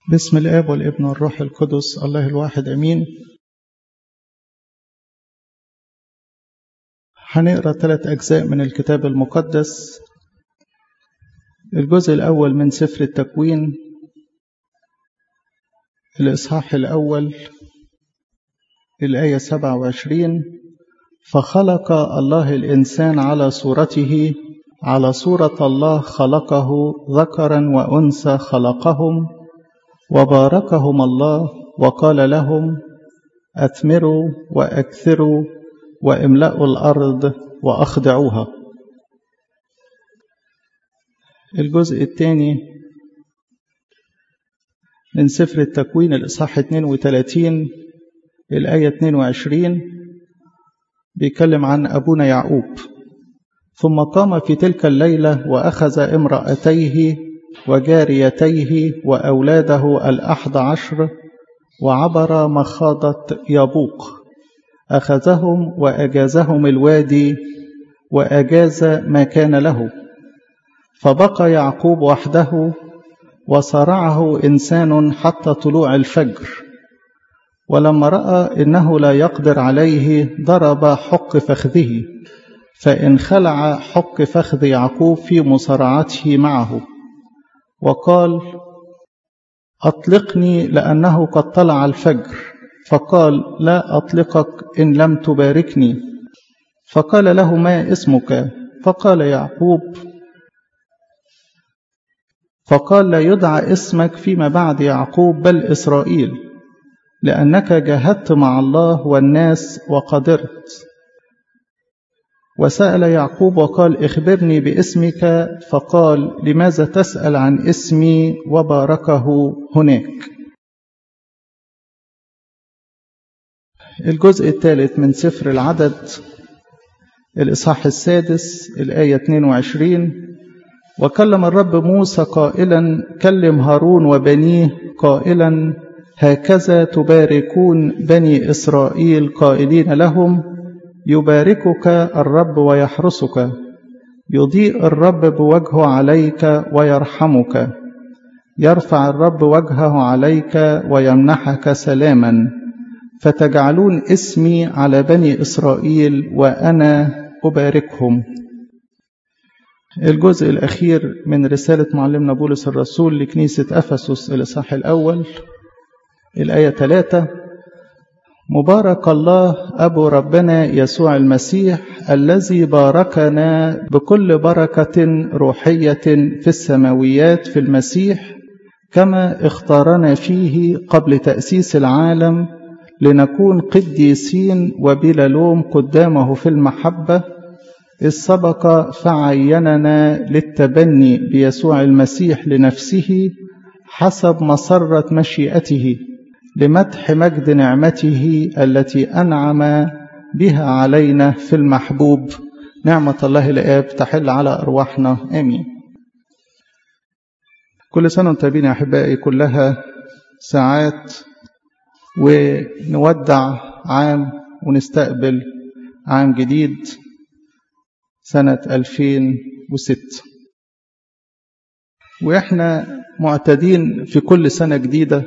بسم الآب والابن والروح القدس الله الواحد أمين هنقرأ ثلاث أجزاء من الكتاب المقدس الجزء الأول من سفر التكوين الإصحاح الأول الآية 27 فخلق الله الإنسان على صورته على صورة الله خلقه ذكرا وأنثى خلقهم وباركهم الله وقال لهم أثمروا وأكثروا واملأوا الأرض وأخضعوها الجزء الثاني من سفر التكوين الإصحاح 32 الآية 22 بيتكلم عن أبونا يعقوب ثم قام في تلك الليلة وأخذ امرأتيه وجاريتيه وأولاده الأحد عشر وعبر مخاضة يبوق أخذهم وأجازهم الوادي وأجاز ما كان له فبقى يعقوب وحده وصرعه إنسان حتى طلوع الفجر ولما رأى إنه لا يقدر عليه ضرب حق فخذه فانخلع حق فخذ يعقوب في مصارعته معه وقال أطلقني لأنه قد طلع الفجر فقال لا أطلقك إن لم تباركني فقال له ما اسمك فقال يعقوب فقال لا يدعى اسمك فيما بعد يعقوب بل إسرائيل لأنك جاهدت مع الله والناس وقدرت وسأل يعقوب وقال اخبرني باسمك فقال لماذا تسأل عن اسمي وباركه هناك الجزء الثالث من سفر العدد الإصحاح السادس الآية 22 وكلم الرب موسى قائلا كلم هارون وبنيه قائلا هكذا تباركون بني إسرائيل قائلين لهم يباركك الرب ويحرسك يضيء الرب بوجهه عليك ويرحمك يرفع الرب وجهه عليك ويمنحك سلاما فتجعلون اسمي على بني إسرائيل وأنا أباركهم الجزء الأخير من رسالة معلمنا بولس الرسول لكنيسة أفسس الإصحاح الأول الآية 3 مبارك الله أبو ربنا يسوع المسيح الذي باركنا بكل بركة روحية في السماويات في المسيح كما اختارنا فيه قبل تأسيس العالم لنكون قديسين وبلا لوم قدامه في المحبة إذ سبق فعيننا للتبني بيسوع المسيح لنفسه حسب مسرة مشيئته لمدح مجد نعمته التي أنعم بها علينا في المحبوب نعمة الله الآب تحل على أرواحنا آمين كل سنة وانتم طيبين يا أحبائي كلها ساعات ونودع عام ونستقبل عام جديد سنة 2006 وإحنا معتادين في كل سنة جديدة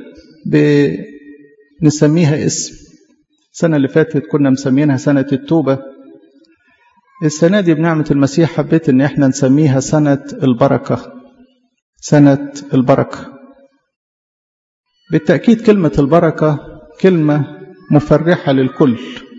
بنسميها اسم السنة اللي فاتت كنا مسمينها سنة التوبة السنة دي بنعمة المسيح حبيت ان احنا نسميها سنة البركة سنة البركة بالتأكيد كلمة البركة كلمة مفرحة للكل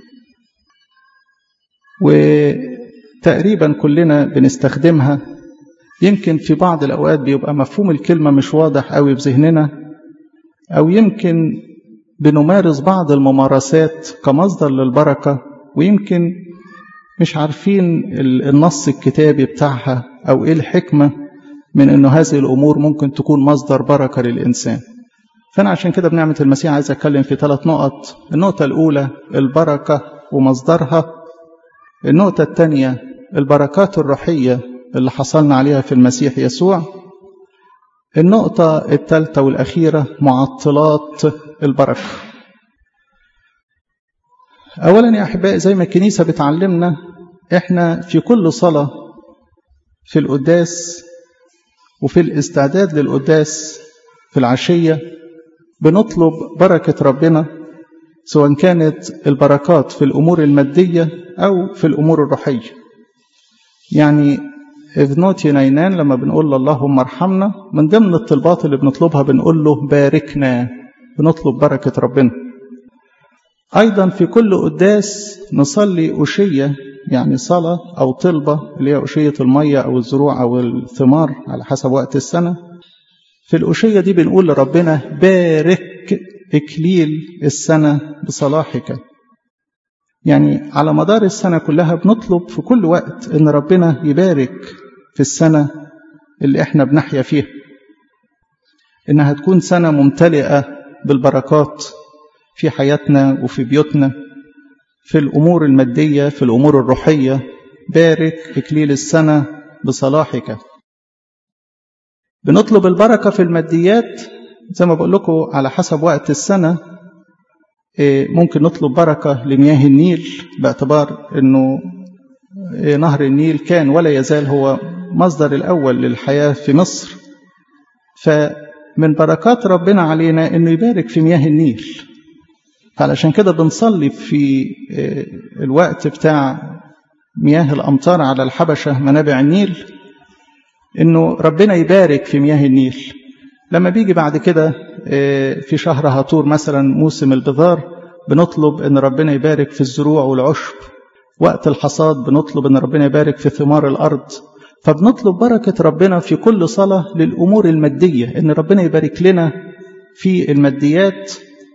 وتقريبا كلنا بنستخدمها يمكن في بعض الأوقات بيبقى مفهوم الكلمة مش واضح قوي بذهننا أو يمكن بنمارس بعض الممارسات كمصدر للبركة ويمكن مش عارفين النص الكتابي بتاعها أو إيه الحكمة من أنه هذه الأمور ممكن تكون مصدر بركة للإنسان فأنا عشان كده بنعمة المسيح عايز أتكلم في ثلاث نقط النقطة الأولى البركة ومصدرها النقطة الثانية البركات الروحية اللي حصلنا عليها في المسيح يسوع النقطة الثالثة والأخيرة معطلات البركة أولا يا أحبائي زي ما الكنيسة بتعلمنا إحنا في كل صلاة في القداس وفي الاستعداد للقداس في العشية بنطلب بركة ربنا سواء كانت البركات في الأمور المادية أو في الأمور الروحية يعني ابنوتي نينان لما بنقول له اللهم ارحمنا من ضمن الطلبات اللي بنطلبها بنقول له باركنا بنطلب بركة ربنا أيضا في كل قداس نصلي أشية يعني صلاة أو طلبة اللي هي أشية المية أو الزروع أو الثمار على حسب وقت السنة في الأشية دي بنقول لربنا بارك إكليل السنة بصلاحك يعني على مدار السنة كلها بنطلب في كل وقت إن ربنا يبارك في السنة اللي إحنا بنحيا فيها إنها تكون سنة ممتلئة بالبركات في حياتنا وفي بيوتنا في الأمور المادية في الأمور الروحية بارك إكليل السنة بصلاحك بنطلب البركة في الماديات زي ما بقول لكم على حسب وقت السنة ممكن نطلب بركة لمياه النيل باعتبار أنه نهر النيل كان ولا يزال هو مصدر الأول للحياة في مصر فمن بركات ربنا علينا أنه يبارك في مياه النيل فعلشان كده بنصلي في الوقت بتاع مياه الأمطار على الحبشة منابع النيل أنه ربنا يبارك في مياه النيل لما بيجي بعد كده في شهر هاتور مثلا موسم البذار بنطلب ان ربنا يبارك في الزروع والعشب وقت الحصاد بنطلب ان ربنا يبارك في ثمار الارض فبنطلب بركة ربنا في كل صلاة للأمور المادية ان ربنا يبارك لنا في الماديات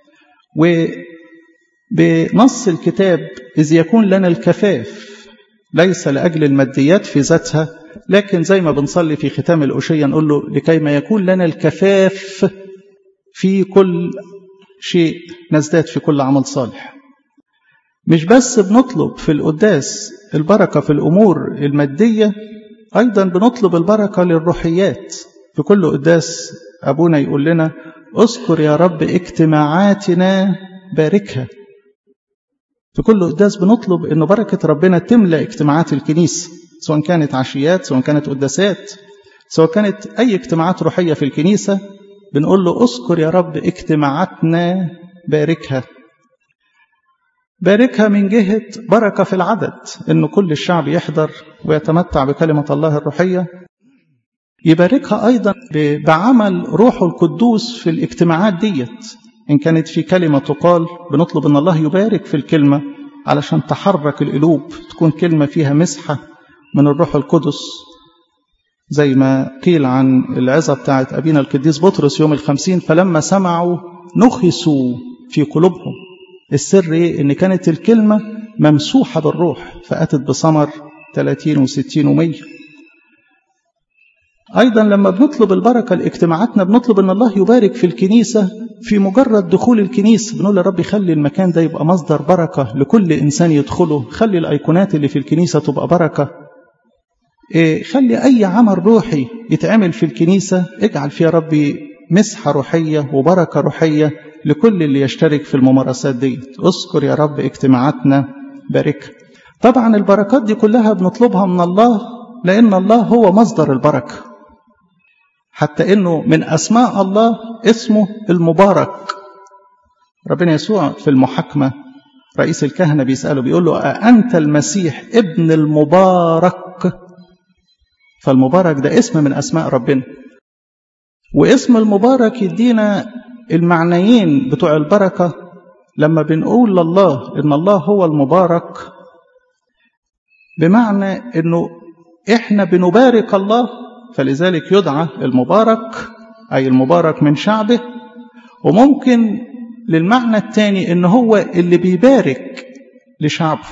وبنص الكتاب إذ يكون لنا الكفاف ليس لأجل الماديات في ذاتها لكن زي ما بنصلي في ختام الأشية نقول له لكي ما يكون لنا الكفاف في كل شيء نزداد في كل عمل صالح مش بس بنطلب في القداس البركة في الأمور المادية أيضا بنطلب البركة للروحيات في كل قداس أبونا يقول لنا اذكر يا رب اجتماعاتنا باركها في كل قداس بنطلب أن بركة ربنا تملأ اجتماعات الكنيسة سواء كانت عشيات سواء كانت قداسات سواء كانت أي اجتماعات روحية في الكنيسة بنقول له اذكر يا رب اجتماعاتنا باركها باركها من جهة بركة في العدد إنه كل الشعب يحضر ويتمتع بكلمة الله الروحية يباركها أيضا بعمل روحه القدوس في الاجتماعات ديت إن كانت في كلمة تقال بنطلب أن الله يبارك في الكلمة علشان تحرك القلوب تكون كلمة فيها مسحة من الروح القدس زي ما قيل عن العظة بتاعت أبينا القديس بطرس يوم الخمسين فلما سمعوا نخسوا في قلوبهم السر إيه؟ إن كانت الكلمة ممسوحة بالروح فأتت بثمر 30 و60 و100 أيضا لما بنطلب البركة لاجتماعاتنا بنطلب أن الله يبارك في الكنيسة في مجرد دخول الكنيسة بنقول يا رب خلي المكان ده يبقى مصدر بركة لكل إنسان يدخله خلي الأيقونات اللي في الكنيسة تبقى بركة إيه خلي أي عمل روحي يتعمل في الكنيسة اجعل فيها ربي مسحة روحية وبركة روحية لكل اللي يشترك في الممارسات دي اذكر يا رب اجتماعاتنا بارك طبعا البركات دي كلها بنطلبها من الله لأن الله هو مصدر البركة حتى انه من اسماء الله اسمه المبارك ربنا يسوع في المحاكمه رئيس الكهنه بيساله بيقول له أأنت المسيح ابن المبارك فالمبارك ده اسم من اسماء ربنا واسم المبارك يدينا المعنيين بتوع البركه لما بنقول لله ان الله هو المبارك بمعنى انه احنا بنبارك الله فلذلك يدعى المبارك أي المبارك من شعبه وممكن للمعنى الثاني إن هو اللي بيبارك لشعبه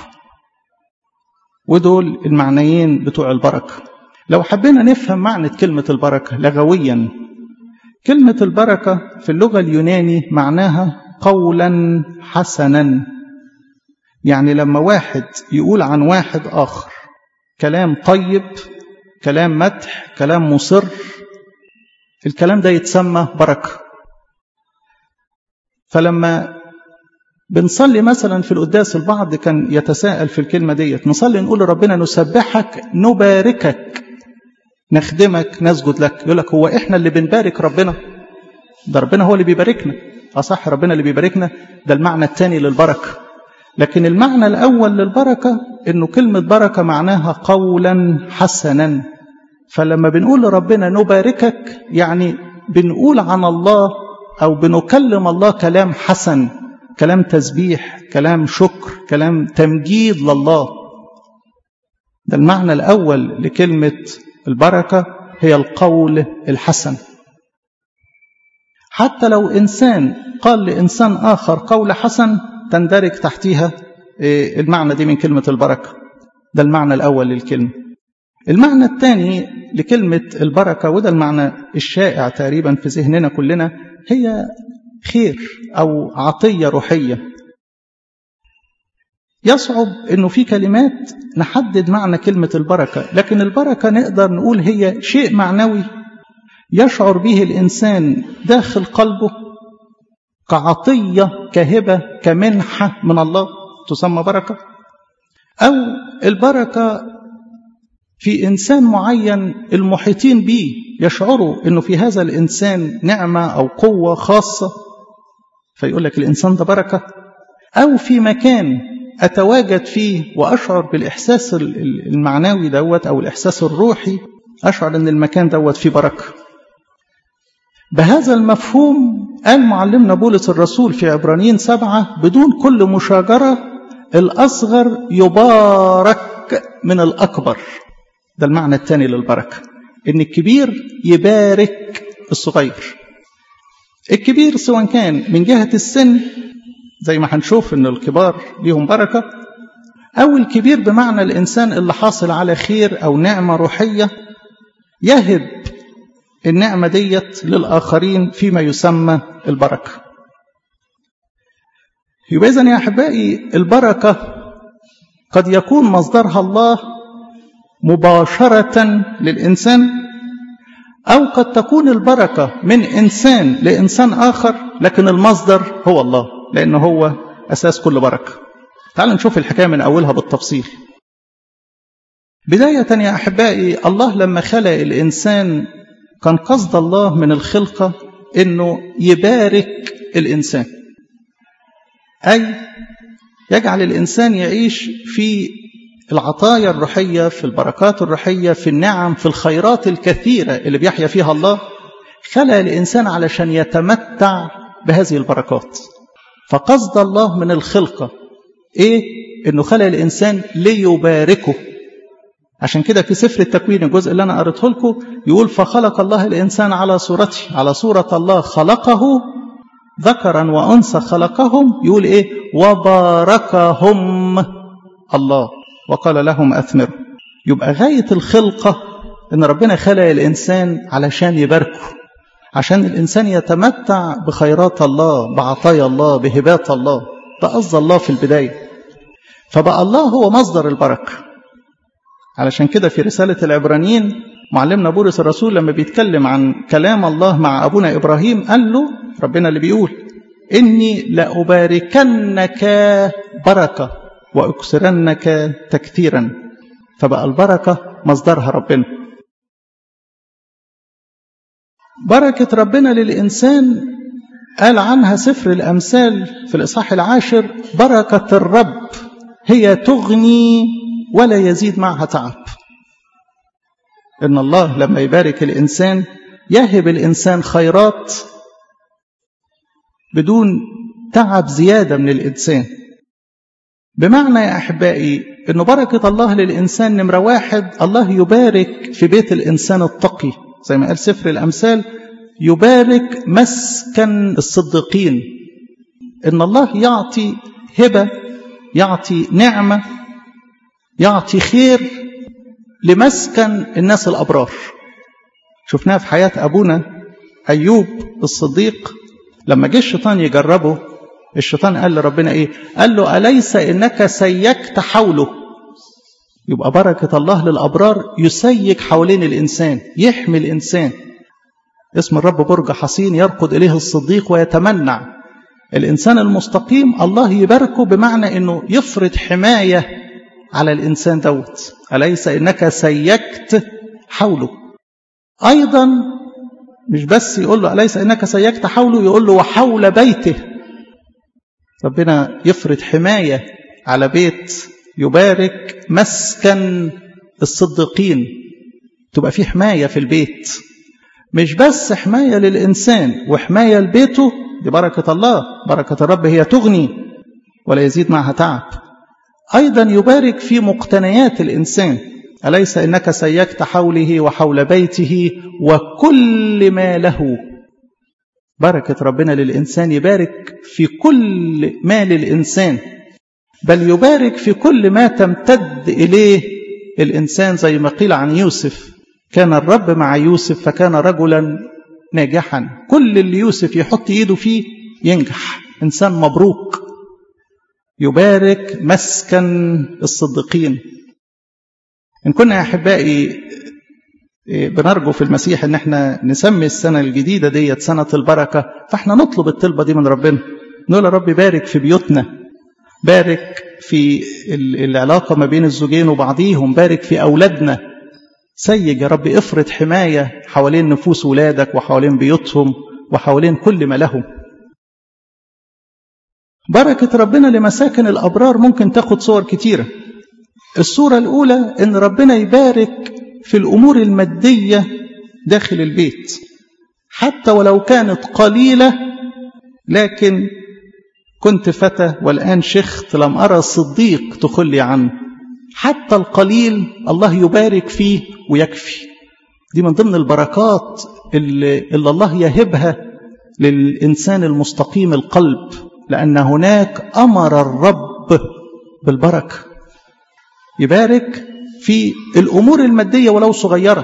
ودول المعنيين بتوع البركة لو حبينا نفهم معنى كلمة البركة لغويا كلمة البركة في اللغة اليوناني معناها قولا حسنا يعني لما واحد يقول عن واحد آخر كلام طيب كلام مدح كلام مصر الكلام ده يتسمى بركة فلما بنصلي مثلا في القداس البعض كان يتساءل في الكلمة ديت نصلي نقول لربنا نسبحك نباركك نخدمك نسجد لك يقول لك هو احنا اللي بنبارك ربنا ده ربنا هو اللي بيباركنا أصح ربنا اللي بيباركنا ده المعنى الثاني للبركة لكن المعنى الأول للبركة إنه كلمة بركة معناها قولا حسنا فلما بنقول لربنا نباركك يعني بنقول عن الله أو بنكلم الله كلام حسن كلام تسبيح كلام شكر كلام تمجيد لله ده المعنى الأول لكلمة البركة هي القول الحسن حتى لو إنسان قال لإنسان آخر قول حسن تندرج تحتها المعنى دي من كلمة البركة ده المعنى الأول للكلمة المعنى الثاني لكلمة البركة وده المعنى الشائع تقريبا في ذهننا كلنا هي خير أو عطية روحية يصعب أنه في كلمات نحدد معنى كلمة البركة لكن البركة نقدر نقول هي شيء معنوي يشعر به الإنسان داخل قلبه كعطية كهبة كمنحة من الله تسمى بركة أو البركة في إنسان معين المحيطين به يشعروا أنه في هذا الإنسان نعمة أو قوة خاصة فيقول لك الإنسان ده بركة أو في مكان أتواجد فيه وأشعر بالإحساس المعنوي دوت أو الإحساس الروحي أشعر أن المكان دوت فيه بركة بهذا المفهوم قال معلمنا بولس الرسول في عبرانيين سبعة بدون كل مشاجرة الأصغر يبارك من الأكبر ده المعنى الثاني للبركة إن الكبير يبارك الصغير الكبير سواء كان من جهة السن زي ما هنشوف إن الكبار ليهم بركة أو الكبير بمعنى الإنسان اللي حاصل على خير أو نعمة روحية يهب النعمة ديت للآخرين فيما يسمى البركة يبقى إذن يا أحبائي البركة قد يكون مصدرها الله مباشرة للإنسان أو قد تكون البركة من إنسان لإنسان آخر لكن المصدر هو الله لأنه هو أساس كل بركة تعالوا نشوف الحكاية من أولها بالتفصيل بداية يا أحبائي الله لما خلق الإنسان كان قصد الله من الخلقة أنه يبارك الإنسان أي يجعل الإنسان يعيش في العطايا الروحية في البركات الروحية في النعم في الخيرات الكثيرة اللي بيحيا فيها الله خلق الإنسان علشان يتمتع بهذه البركات فقصد الله من الخلقة إيه؟ إنه خلق الإنسان ليباركه عشان كده في سفر التكوين الجزء اللي أنا قريته لكم يقول فخلق الله الإنسان على صورته على صورة الله خلقه ذكرا وأنثى خلقهم يقول إيه وباركهم الله وقال لهم أثمروا يبقى غاية الخلقة إن ربنا خلق الإنسان علشان يباركه عشان الإنسان يتمتع بخيرات الله بعطايا الله بهبات الله ده قصد الله في البداية فبقى الله هو مصدر البركة علشان كده في رسالة العبرانيين معلمنا بولس الرسول لما بيتكلم عن كلام الله مع أبونا إبراهيم قال له ربنا اللي بيقول إني لأباركنك بركة وأكثرنك تكثيرا فبقى البركة مصدرها ربنا بركة ربنا للإنسان قال عنها سفر الأمثال في الإصحاح العاشر بركة الرب هي تغني ولا يزيد معها تعب إن الله لما يبارك الإنسان يهب الإنسان خيرات بدون تعب زيادة من الإنسان بمعنى يا أحبائي أن بركة الله للإنسان نمرة واحد الله يبارك في بيت الإنسان التقي زي ما قال سفر الأمثال يبارك مسكن الصديقين إن الله يعطي هبة يعطي نعمة يعطي خير لمسكن الناس الأبرار شفناها في حياة أبونا أيوب الصديق لما جه الشيطان يجربه الشيطان قال لربنا ايه قال له أليس إنك سيكت حوله يبقى بركة الله للأبرار يسيك حوالين الإنسان يحمي الإنسان اسم الرب برج حصين يرقد إليه الصديق ويتمنع الإنسان المستقيم الله يباركه بمعنى أنه يفرض حماية على الإنسان دوت أليس إنك سيكت حوله أيضا مش بس يقول له أليس إنك سيكت حوله يقول له وحول بيته ربنا يفرض حماية على بيت يبارك مسكن الصديقين تبقى في حماية في البيت مش بس حماية للإنسان وحماية لبيته دي بركة الله بركة الرب هي تغني ولا يزيد معها تعب أيضا يبارك في مقتنيات الإنسان أليس إنك سيكت حوله وحول بيته وكل ما له بركة ربنا للإنسان يبارك في كل ما للإنسان بل يبارك في كل ما تمتد إليه الإنسان زي ما قيل عن يوسف كان الرب مع يوسف فكان رجلا ناجحا كل اللي يوسف يحط ايده فيه ينجح انسان مبروك يبارك مسكن الصديقين ان كنا يا احبائي بنرجو في المسيح ان احنا نسمي السنه الجديده ديت سنه البركه فاحنا نطلب الطلبه دي من ربنا نقول يا رب بارك في بيوتنا بارك في العلاقه ما بين الزوجين وبعضيهم بارك في اولادنا سيج يا رب افرض حماية حوالين نفوس ولادك وحوالين بيوتهم وحوالين كل ما لهم بركة ربنا لمساكن الأبرار ممكن تاخد صور كتيرة الصورة الأولى إن ربنا يبارك في الأمور المادية داخل البيت حتى ولو كانت قليلة لكن كنت فتى والآن شخت لم أرى صديق تخلي عنه حتى القليل الله يبارك فيه ويكفي دي من ضمن البركات اللي, اللي الله يهبها للإنسان المستقيم القلب لأن هناك أمر الرب بالبركة يبارك في الأمور المادية ولو صغيرة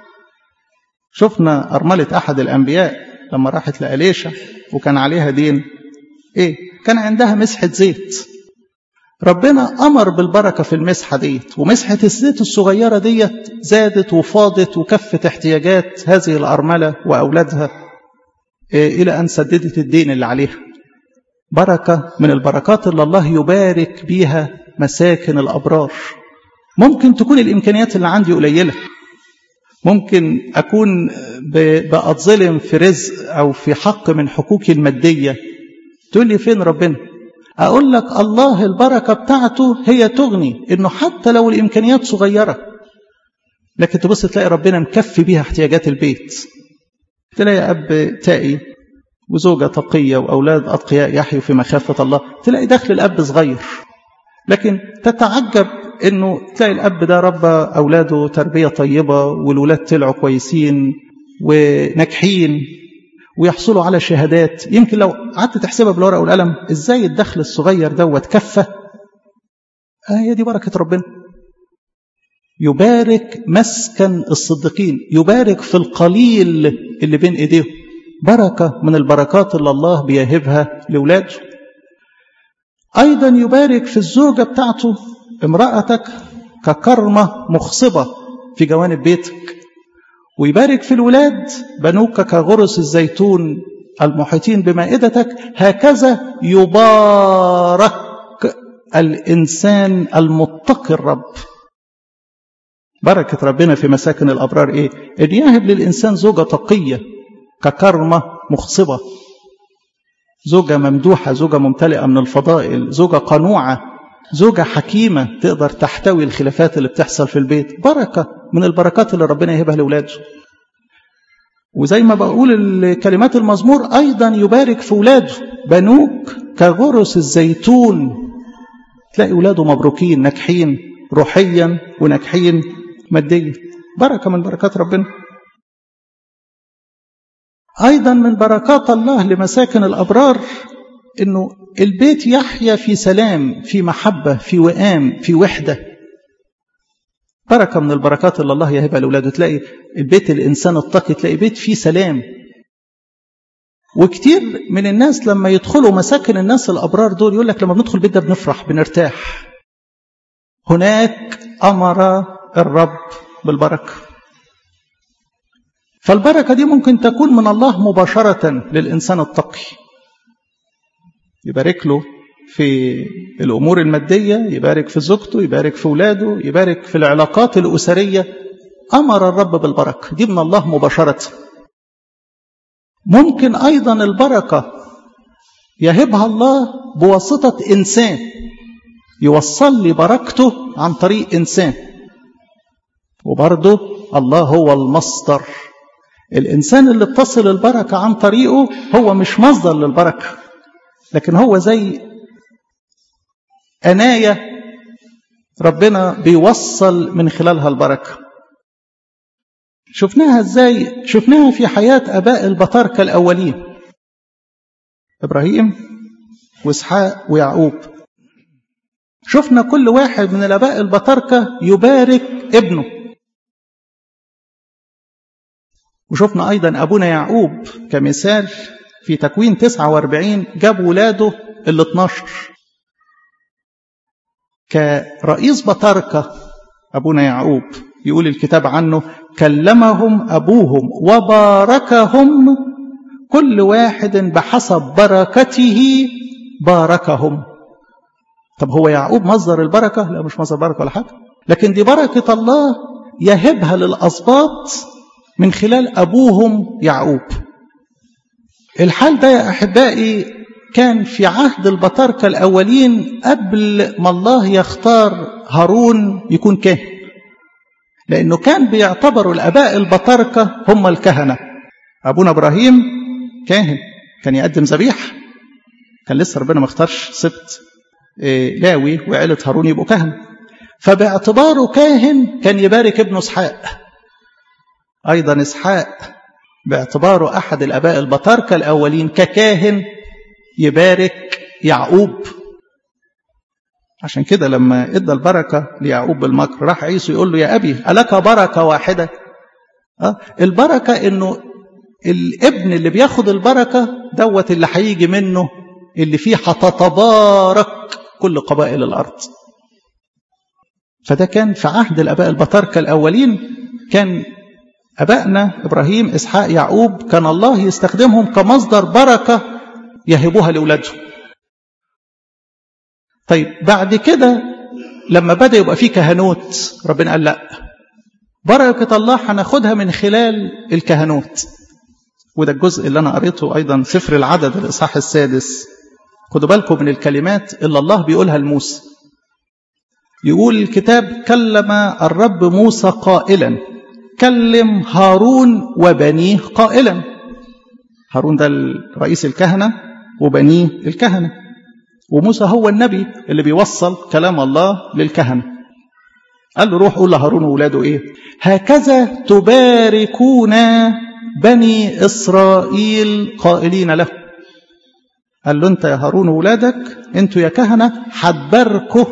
شفنا أرملة أحد الأنبياء لما راحت لأليشا وكان عليها دين إيه كان عندها مسحة زيت ربنا أمر بالبركة في المسحة ديت ومسحة الزيت الصغيرة ديت زادت وفاضت وكفت احتياجات هذه الأرملة وأولادها إلى أن سددت الدين اللي عليها بركة من البركات اللي الله يبارك بيها مساكن الأبرار ممكن تكون الإمكانيات اللي عندي قليلة ممكن أكون بأتظلم في رزق أو في حق من حقوقي المادية تقول لي فين ربنا أقول لك الله البركة بتاعته هي تغني إنه حتى لو الإمكانيات صغيرة لكن تبص تلاقي ربنا مكفي بيها احتياجات البيت تلاقي أب تائي وزوجة تقية وأولاد أتقياء يحيوا في مخافة الله تلاقي دخل الأب صغير لكن تتعجب إنه تلاقي الأب ده ربى أولاده تربية طيبة والولاد طلعوا كويسين وناجحين ويحصلوا على شهادات يمكن لو قعدت تحسبها بالورقه والقلم ازاي الدخل الصغير دوت كفه هي آه دي بركه ربنا يبارك مسكن الصديقين يبارك في القليل اللي بين ايديهم بركه من البركات اللي الله بيهبها لاولاده ايضا يبارك في الزوجه بتاعته امراتك ككرمه مخصبه في جوانب بيتك ويبارك في الولاد بنوك كغرس الزيتون المحيطين بمائدتك هكذا يبارك الإنسان المتقي الرب بركة ربنا في مساكن الأبرار إيه؟ إن يهب للإنسان زوجة تقية ككرمة مخصبة زوجة ممدوحة زوجة ممتلئة من الفضائل زوجة قنوعة زوجة حكيمة تقدر تحتوي الخلافات اللي بتحصل في البيت بركة من البركات اللي ربنا يهبها لأولاده وزي ما بقول كلمات المزمور أيضا يبارك في ولاده بنوك كغرس الزيتون تلاقي ولاده مبروكين ناجحين روحيا وناجحين ماديا بركة من بركات ربنا أيضا من بركات الله لمساكن الأبرار أنه البيت يحيا في سلام في محبة في وئام في وحدة بركة من البركات اللي الله يهبها لأولاده تلاقي البيت الإنسان التقي تلاقي بيت فيه سلام وكتير من الناس لما يدخلوا مساكن الناس الأبرار دول يقول لك لما بندخل البيت ده بنفرح بنرتاح هناك أمر الرب بالبركة فالبركة دي ممكن تكون من الله مباشرة للإنسان التقي يبارك له في الأمور المادية يبارك في زوجته يبارك في ولاده يبارك في العلاقات الأسرية أمر الرب بالبركة دي من الله مباشرة ممكن أيضا البركة يهبها الله بواسطة إنسان يوصل لي بركته عن طريق إنسان وبرضه الله هو المصدر الإنسان اللي بتصل البركة عن طريقه هو مش مصدر للبركة لكن هو زي أناية ربنا بيوصل من خلالها البركة شفناها ازاي شفناها في حياة أباء البطاركة الأولين إبراهيم وإسحاق ويعقوب شفنا كل واحد من الآباء البطاركة يبارك ابنه وشفنا أيضا أبونا يعقوب كمثال في تكوين 49 جاب ولاده ال 12 كرئيس بطاركة أبونا يعقوب يقول الكتاب عنه كلمهم أبوهم وباركهم كل واحد بحسب بركته باركهم طب هو يعقوب مصدر البركة لا مش مصدر بركة ولا حاجة لكن دي بركة الله يهبها للأسباط من خلال أبوهم يعقوب الحال ده يا أحبائي كان في عهد البطاركة الأولين قبل ما الله يختار هارون يكون كاهن لأنه كان بيعتبروا الأباء البطاركة هم الكهنة أبونا إبراهيم كاهن كان يقدم ذبيح كان لسه ربنا ما اختارش سبت لاوي وعيلة هارون يبقوا كهنة فباعتباره كاهن كان يبارك ابنه اسحاق أيضا اسحاق باعتباره أحد الأباء البطاركة الأولين ككاهن يبارك يعقوب عشان كده لما ادى البركة ليعقوب بالمكر راح عيسو يقول له يا أبي ألك بركة واحدة أه؟ البركة إنه الابن اللي بياخد البركة دوت اللي هيجي منه اللي فيه هتتبارك كل قبائل الأرض فده كان في عهد الآباء البطاركة الأولين كان أبائنا إبراهيم إسحاق يعقوب كان الله يستخدمهم كمصدر بركة يهبوها لأولادهم طيب بعد كده لما بدأ يبقى فيه كهنوت ربنا قال لا بركة الله هناخدها من خلال الكهنوت وده الجزء اللي أنا قريته أيضا سفر العدد الإصحاح السادس خدوا بالكم من الكلمات اللي الله بيقولها لموسى يقول الكتاب كلم الرب موسى قائلا كلم هارون وبنيه قائلا هارون ده رئيس الكهنة وبنيه الكهنة وموسى هو النبي اللي بيوصل كلام الله للكهنة قال له روح قول لهارون وولاده ايه هكذا تباركون بني إسرائيل قائلين له قال له انت يا هارون وولادك انتوا يا كهنة هتباركوا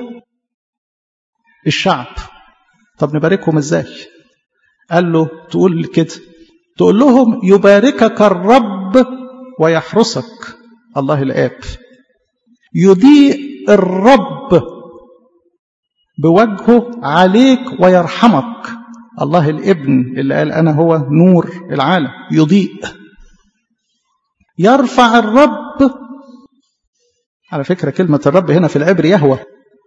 الشعب طب نباركهم ازاي قال له تقول كده تقول لهم يباركك الرب ويحرسك الله الآب يضيء الرب بوجهه عليك ويرحمك الله الابن اللي قال أنا هو نور العالم يضيء يرفع الرب على فكرة كلمة الرب هنا في العبر يهوى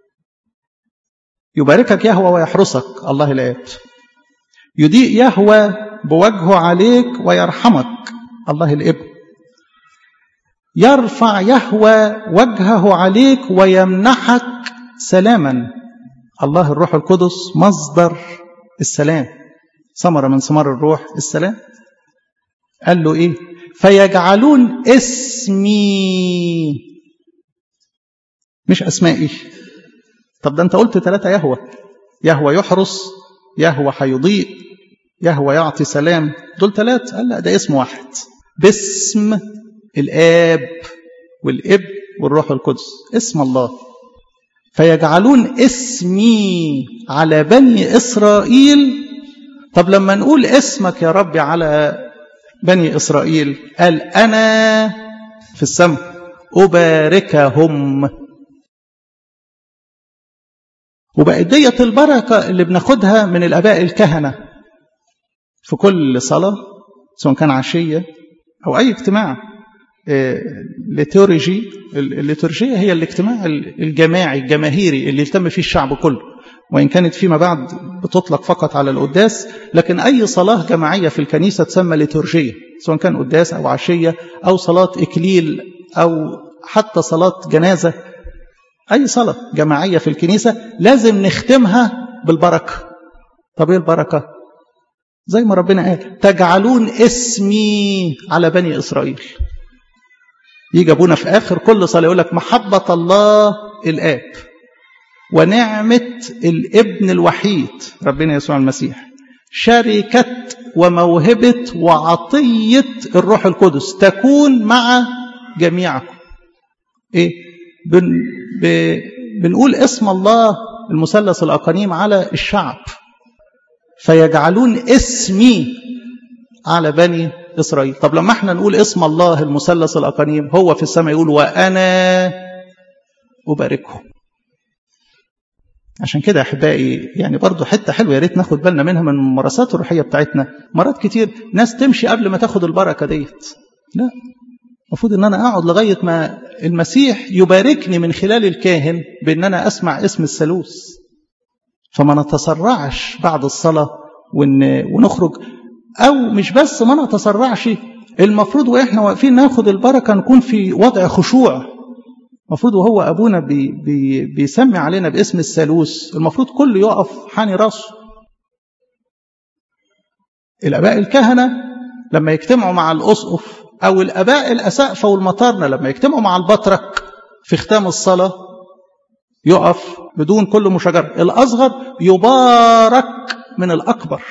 يباركك يهوى ويحرسك الله الآب يضيء يهوى بوجهه عليك ويرحمك الله الابن يرفع يهوى وجهه عليك ويمنحك سلاما الله الروح القدس مصدر السلام ثمرة من ثمار الروح السلام قال له ايه فيجعلون اسمي مش اسمائي طب ده انت قلت ثلاثة يهوى يهوى يحرس يهوى هيضيء يهوى يعطي سلام دول ثلاثة قال لا ده اسم واحد باسم الآب والابن والروح القدس اسم الله فيجعلون اسمي على بني إسرائيل طب لما نقول اسمك يا ربي على بني إسرائيل قال أنا في السماء أباركهم وبقت ديت البركة اللي بناخدها من الآباء الكهنة في كل صلاة سواء كان عشية أو أي اجتماع ليتورجي الليتورجية هي الاجتماع الجماعي الجماهيري اللي يلتم فيه الشعب كله وإن كانت فيما بعد بتطلق فقط على القداس لكن أي صلاة جماعية في الكنيسة تسمى ليتورجية سواء كان قداس أو عشية أو صلاة إكليل أو حتى صلاة جنازة أي صلاة جماعية في الكنيسة لازم نختمها بالبركة طب إيه البركة؟ زي ما ربنا قال تجعلون اسمي على بني إسرائيل يجي أبونا في آخر كل صلاة يقول لك محبة الله الآب ونعمة الابن الوحيد ربنا يسوع المسيح شركة وموهبة وعطية الروح القدس تكون مع جميعكم إيه؟ بن ب... بنقول اسم الله المثلث الأقانيم على الشعب فيجعلون اسمي على بني إسرائيل طب لما احنا نقول اسم الله المثلث الأقانيم هو في السماء يقول وأنا أباركهم عشان كده احبائي يعني برضو حته حلوه يا ريت ناخد بالنا منها من الممارسات الروحيه بتاعتنا مرات كتير ناس تمشي قبل ما تاخد البركه ديت لا المفروض ان انا اقعد لغايه ما المسيح يباركني من خلال الكاهن بان انا اسمع اسم الثالوث فما نتسرعش بعد الصلاه ون... ونخرج او مش بس ما نتسرعش المفروض واحنا واقفين ناخد البركه نكون في وضع خشوع المفروض وهو ابونا بي بي بيسمي علينا باسم الثالوث المفروض كله يقف حاني راسه الاباء الكهنه لما يجتمعوا مع الاسقف او الاباء الاسقفه والمطارنه لما يجتمعوا مع البطرك في ختام الصلاه يقف بدون كل مشاجره الاصغر يبارك من الاكبر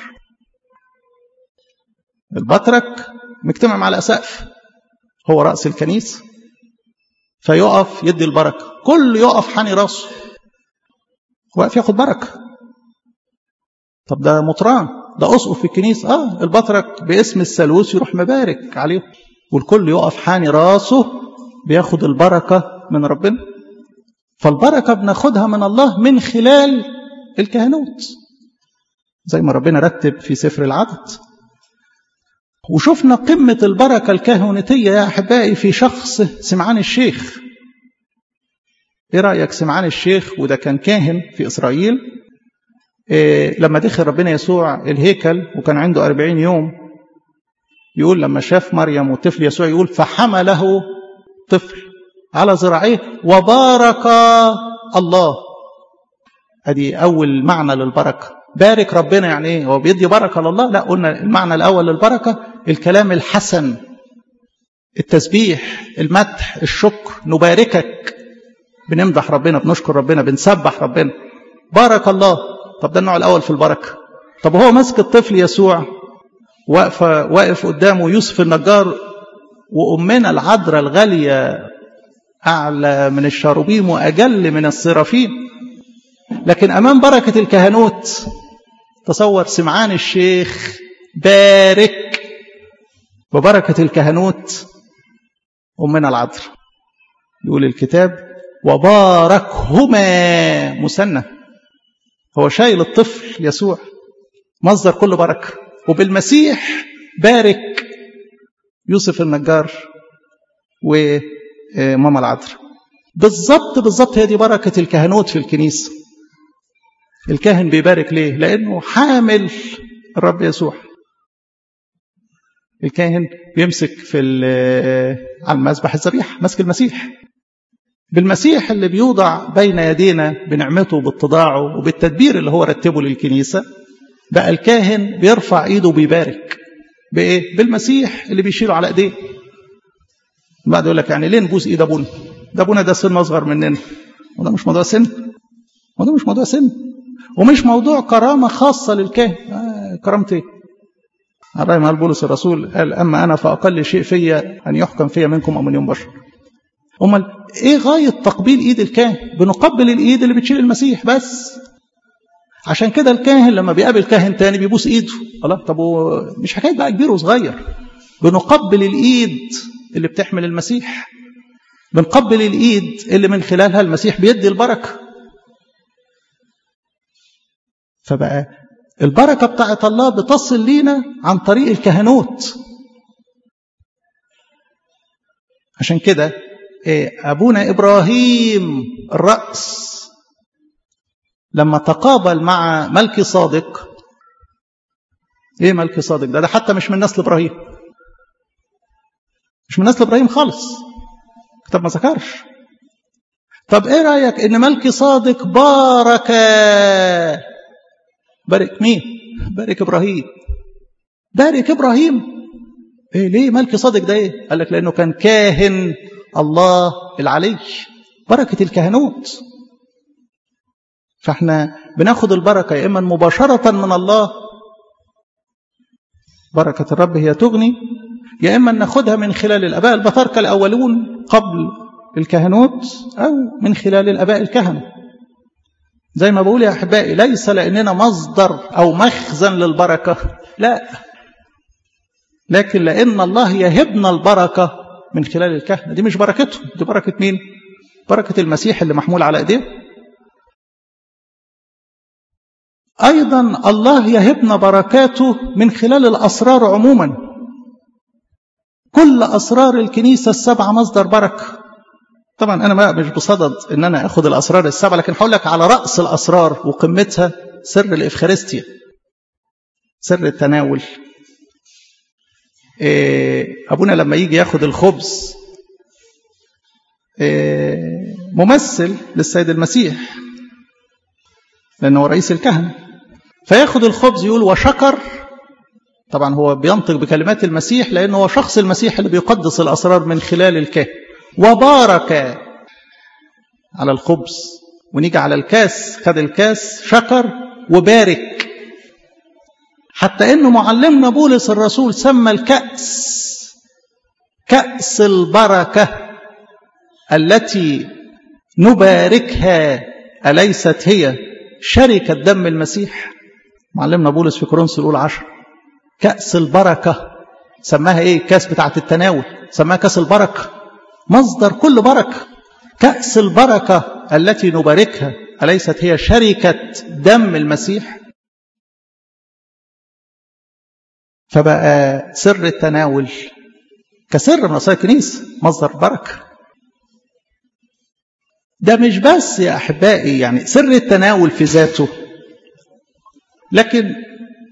البطرك مجتمع مع الاسقف هو راس الكنيسه فيقف يدي البركه كل يقف حاني راسه واقف ياخد بركه طب ده مطران ده اسقف في الكنيسه اه البطرك باسم الثالوث يروح مبارك عليه والكل يقف حاني راسه بياخد البركه من ربنا فالبركه بناخدها من الله من خلال الكهنوت زي ما ربنا رتب في سفر العدد وشفنا قمة البركة الكهنوتية يا أحبائي في شخص سمعان الشيخ إيه رأيك سمعان الشيخ وده كان كاهن في إسرائيل إيه لما دخل ربنا يسوع الهيكل وكان عنده أربعين يوم يقول لما شاف مريم والطفل يسوع يقول فحمله طفل على ذراعيه وبارك الله ادي اول معنى للبركه بارك ربنا يعني ايه هو بيدي بركه لله لا قلنا المعنى الاول للبركه الكلام الحسن التسبيح المدح الشكر نباركك بنمدح ربنا بنشكر ربنا بنسبح ربنا بارك الله طب ده النوع الاول في البركه طب هو ماسك الطفل يسوع واقف واقف قدامه يوسف النجار وامنا العذراء الغاليه اعلى من الشاروبيم واجل من الصرافين لكن امام بركه الكهنوت تصور سمعان الشيخ بارك ببركه الكهنوت امنا العذراء يقول الكتاب وباركهما مثنى هو شايل الطفل يسوع مصدر كل بركه وبالمسيح بارك يوسف النجار وماما العذراء بالظبط بالظبط هي دي بركه الكهنوت في الكنيسه الكاهن بيبارك ليه لانه حامل الرب يسوع الكاهن بيمسك في على المذبح الذبيحه ماسك المسيح بالمسيح اللي بيوضع بين يدينا بنعمته وباتضاعه وبالتدبير اللي هو رتبه للكنيسه بقى الكاهن بيرفع ايده وبيبارك بايه بالمسيح اللي بيشيله على ايديه بعد يقول لك يعني ليه نبوس ايد ابونا ده ابونا ده سن اصغر مننا وده مش موضوع سن وده مش موضوع سن ومش موضوع كرامة خاصة للكاهن آه كرامة ايه الرأي مال بولس الرسول قال أما أنا فأقل شيء فيا أن يحكم فيا منكم أو من يوم بشر أمال إيه غاية تقبيل إيد الكاهن بنقبل الإيد اللي بتشيل المسيح بس عشان كده الكاهن لما بيقابل كاهن تاني بيبوس إيده الله طب مش حكاية بقى كبير وصغير بنقبل الإيد اللي بتحمل المسيح بنقبل الإيد اللي من خلالها المسيح بيدي البركة فبقى البركة بتاعت الله بتصل لينا عن طريق الكهنوت عشان كده أبونا إبراهيم الرأس لما تقابل مع ملكي صادق إيه ملكي صادق ده ده حتى مش من نسل إبراهيم مش من نسل ابراهيم خالص الكتاب ما ذكرش طب ايه رايك ان ملكي صادق بارك بارك مين بارك ابراهيم بارك ابراهيم ايه ليه ملكي صادق ده ايه قال لك لانه كان كاهن الله العلي بركه الكهنوت فاحنا بناخد البركه يا اما مباشره من الله بركه الرب هي تغني يا اما ناخدها من خلال الاباء البطاركه الاولون قبل الكهنوت او من خلال الاباء الكهنه زي ما بقول يا احبائي ليس لاننا مصدر او مخزن للبركه لا لكن لان الله يهبنا البركه من خلال الكهنه دي مش بركتهم دي بركه مين بركه المسيح اللي محمول على ايديه ايضا الله يهبنا بركاته من خلال الاسرار عموما كل اسرار الكنيسه السبعه مصدر بركه طبعا انا ما مش بصدد ان انا اخد الاسرار السبعه لكن هقول لك على راس الاسرار وقمتها سر الافخارستيا سر التناول ابونا لما يجي ياخد الخبز ممثل للسيد المسيح لانه رئيس الكهنه فياخد الخبز يقول وشكر طبعا هو بينطق بكلمات المسيح لانه هو شخص المسيح اللي بيقدس الاسرار من خلال الكاهن وبارك على الخبز ونيجي على الكاس خد الكاس شكر وبارك حتى انه معلمنا بولس الرسول سمى الكأس كأس البركة التي نباركها أليست هي شركة دم المسيح معلمنا بولس في كورنثوس الأولى عشر كأس البركة سماها ايه كاس بتاعة التناول سماها كاس البركة مصدر كل بركة كأس البركة التي نباركها أليست هي شركة دم المسيح فبقى سر التناول كسر من وصايا الكنيسة مصدر بركة ده مش بس يا أحبائي يعني سر التناول في ذاته لكن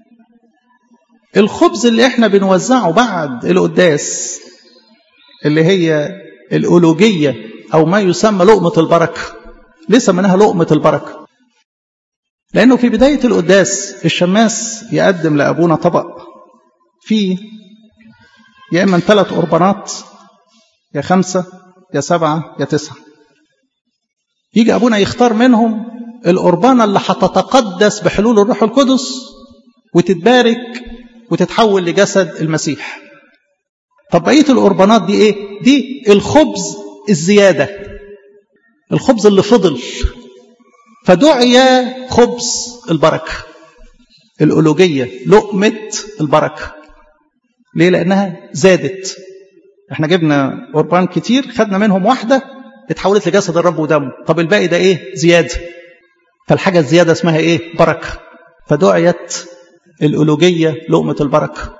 الخبز اللي احنا بنوزعه بعد القداس اللي هي الألوجية أو ما يسمى لقمة البركة لسه منها لقمة البركة لأنه في بداية القداس الشماس يقدم لأبونا طبق فيه يا إما ثلاث قربانات يا خمسة يا سبعة يا تسعة يجي أبونا يختار منهم القربانة اللي هتتقدس بحلول الروح القدس وتتبارك وتتحول لجسد المسيح طب بقية القربانات دي ايه دي الخبز الزيادة الخبز اللي فضل فدعي خبز البركة الألوجية لقمة البركة ليه لأنها زادت احنا جبنا قربان كتير خدنا منهم واحدة اتحولت لجسد الرب ودمه طب الباقي ده ايه زيادة فالحاجة الزيادة اسمها ايه بركة فدعيت الألوجية لقمة البركة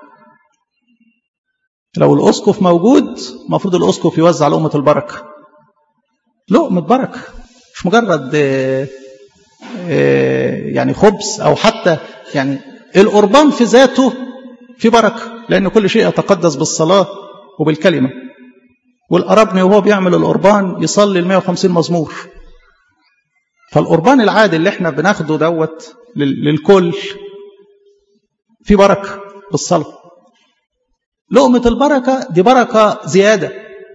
لو الأسقف موجود المفروض الأسقف يوزع لقمة البركة لقمة بركة مش مجرد يعني خبز أو حتى يعني القربان في ذاته في بركة لأن كل شيء يتقدس بالصلاة وبالكلمة والقربني وهو بيعمل القربان يصلي ال 150 مزمور فالقربان العادي اللي احنا بناخده دوت للكل في بركة بالصلاة لقمة البركة دي بركة زيادة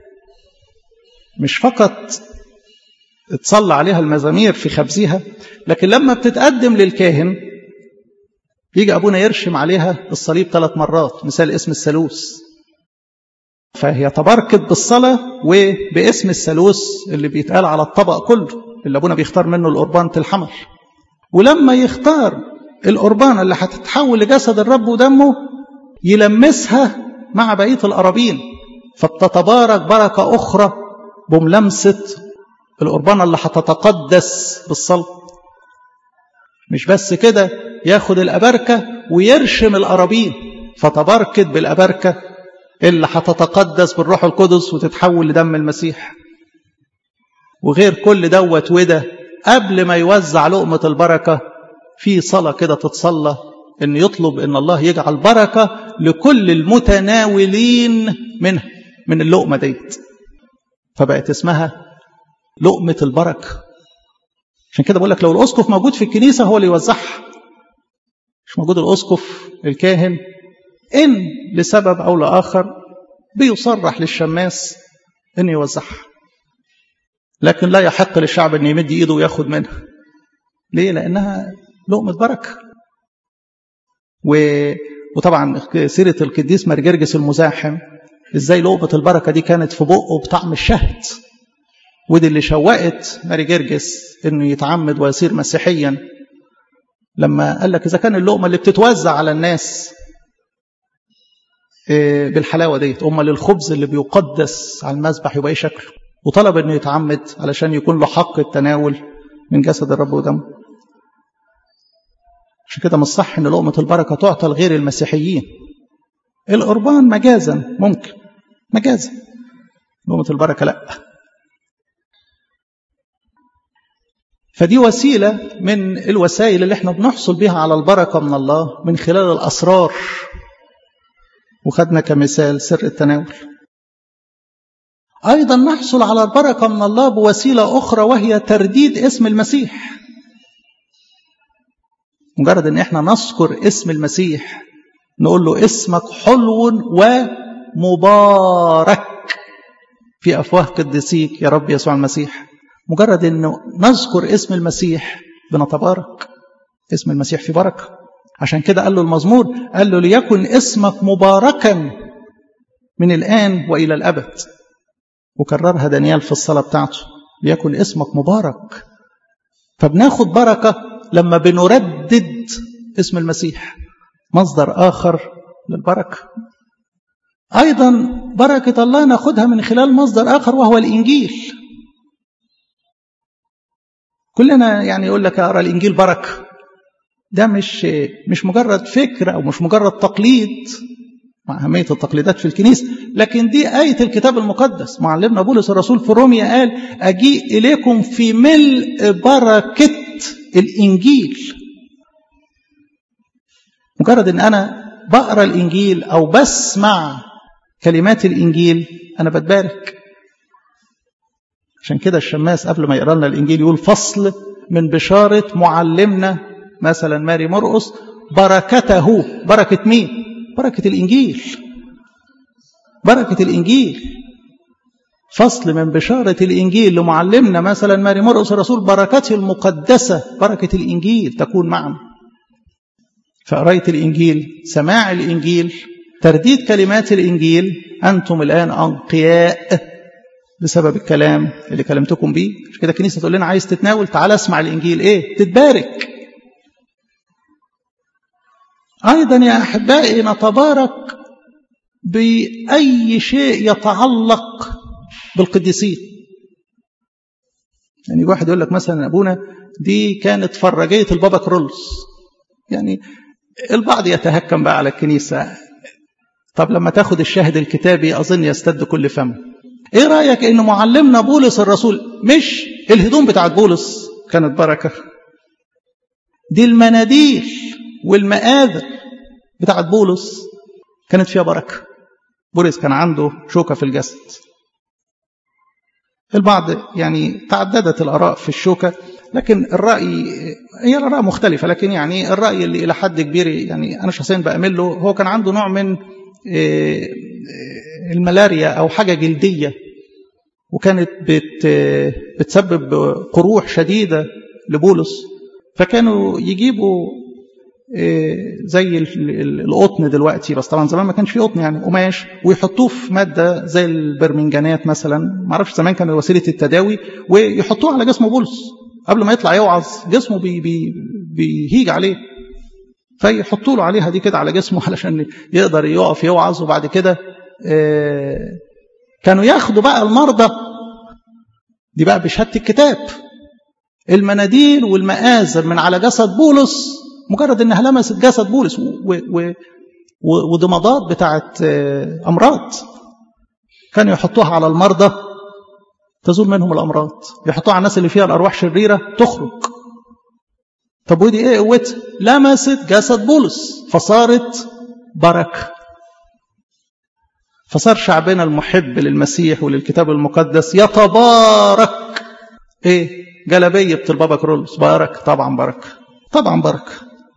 مش فقط تصلى عليها المزامير في خبزها لكن لما بتتقدم للكاهن يجي أبونا يرشم عليها الصليب ثلاث مرات مثال اسم الثالوث فهي تباركت بالصلاة وباسم الثالوث اللي بيتقال على الطبق كله اللي أبونا بيختار منه القربان الحمل ولما يختار القربان اللي هتتحول لجسد الرب ودمه يلمسها مع بقية القرابين فبتتبارك بركة أخرى بملمسة القربانة اللي هتتقدس بالصلاة مش بس كده ياخد الأبركة ويرشم القرابين فتباركت بالأبركة اللي هتتقدس بالروح القدس وتتحول لدم المسيح وغير كل دوت وده قبل ما يوزع لقمة البركة في صلاة كده تتصلى ان يطلب ان الله يجعل بركة لكل المتناولين منها من اللقمة ديت فبقت اسمها لقمة البركة عشان كده بقول لك لو الأسقف موجود في الكنيسة هو اللي يوزعها مش موجود الأسقف الكاهن إن لسبب أو لآخر بيصرح للشماس إنه يوزعها لكن لا يحق للشعب أن يمد إيده وياخد منها ليه؟ لأنها لقمة بركة و... وطبعا سيرة القديس مرجرجس المزاحم ازاي لقمة البركة دي كانت في بقه بطعم الشهد ودي اللي شوقت ماري جرجس انه يتعمد ويصير مسيحيا لما قال لك اذا كان اللقمة اللي بتتوزع على الناس بالحلاوة ديت امال الخبز اللي بيقدس على المذبح يبقى ايه شكله وطلب انه يتعمد علشان يكون له حق التناول من جسد الرب ودمه عشان كده مش صح ان لقمة البركة تعطى لغير المسيحيين القربان مجازا ممكن مجازا لقمة البركة لا فدي وسيلة من الوسائل اللي احنا بنحصل بها على البركة من الله من خلال الأسرار وخدنا كمثال سر التناول أيضا نحصل على البركة من الله بوسيلة أخرى وهي ترديد اسم المسيح مجرد ان احنا نذكر اسم المسيح نقول له اسمك حلو ومبارك في افواه قديسيك يا رب يسوع المسيح مجرد انه نذكر اسم المسيح بنتبارك اسم المسيح في بركه عشان كده قال له المزمور قال له ليكن اسمك مباركا من الان والى الابد وكررها دانيال في الصلاه بتاعته ليكن اسمك مبارك فبناخد بركه لما بنردد اسم المسيح مصدر آخر للبركة أيضا بركة الله ناخدها من خلال مصدر آخر وهو الإنجيل كلنا يعني يقول لك أقرأ الإنجيل بركة ده مش مش مجرد فكرة أو مش مجرد تقليد مع أهمية التقليدات في الكنيسة لكن دي آية الكتاب المقدس معلمنا بولس الرسول في روميا قال أجيء إليكم في ملء بركة الإنجيل مجرد أن أنا بقرأ الإنجيل أو بسمع كلمات الإنجيل أنا بتبارك عشان كده الشماس قبل ما يقرأ لنا الإنجيل يقول فصل من بشارة معلمنا مثلا ماري مرقس بركته بركة مين؟ بركة الإنجيل بركة الإنجيل فصل من بشارة الإنجيل لمعلمنا مثلا ماري مرقس الرسول بركته المقدسة بركة الإنجيل تكون معنا فقراية الإنجيل سماع الإنجيل ترديد كلمات الإنجيل أنتم الآن أنقياء بسبب الكلام اللي كلمتكم بيه مش كده الكنيسة تقول لنا عايز تتناول تعال اسمع الإنجيل إيه تتبارك أيضا يا أحبائي نتبارك بأي شيء يتعلق بالقديسين يعني واحد يقول لك مثلا أبونا دي كانت فرجية البابا كرولس يعني البعض يتهكم بقى على الكنيسة طب لما تاخد الشاهد الكتابي أظن يستد كل فم ايه رأيك ان معلمنا بولس الرسول مش الهدوم بتاعت بولس كانت بركة دي المناديل والمآذر بتاعت بولس كانت فيها بركة بولس كان عنده شوكة في الجسد البعض يعني تعددت الآراء في الشوكة لكن الرأي هي الآراء مختلفة لكن يعني الرأي اللي إلى حد كبير يعني أنا شخصيا بأمل له هو كان عنده نوع من الملاريا أو حاجة جلدية وكانت بت بتسبب قروح شديدة لبولس فكانوا يجيبوا زي القطن دلوقتي بس طبعا زمان ما كانش فيه قطن يعني قماش ويحطوه في ماده زي البرمنجانات مثلا ما اعرفش زمان كان وسيله التداوي ويحطوه على جسم بولس قبل ما يطلع يوعظ جسمه بي بي بيهيج عليه فيحطوا له عليها دي كده على جسمه علشان يقدر يقف يوعظ وبعد كده كانوا ياخدوا بقى المرضى دي بقى بشهاده الكتاب المناديل والمآزر من على جسد بولس مجرد انها لمست جسد بولس وضمادات بتاعت امراض كانوا يحطوها على المرضى تزول منهم الامراض يحطوها على الناس اللي فيها الارواح شريره تخرج طب ودي ايه قوتها لمست جسد بولس فصارت بركه فصار شعبنا المحب للمسيح وللكتاب المقدس يتبارك ايه جلبية البابا كرولوس بارك طبعا بارك طبعا بارك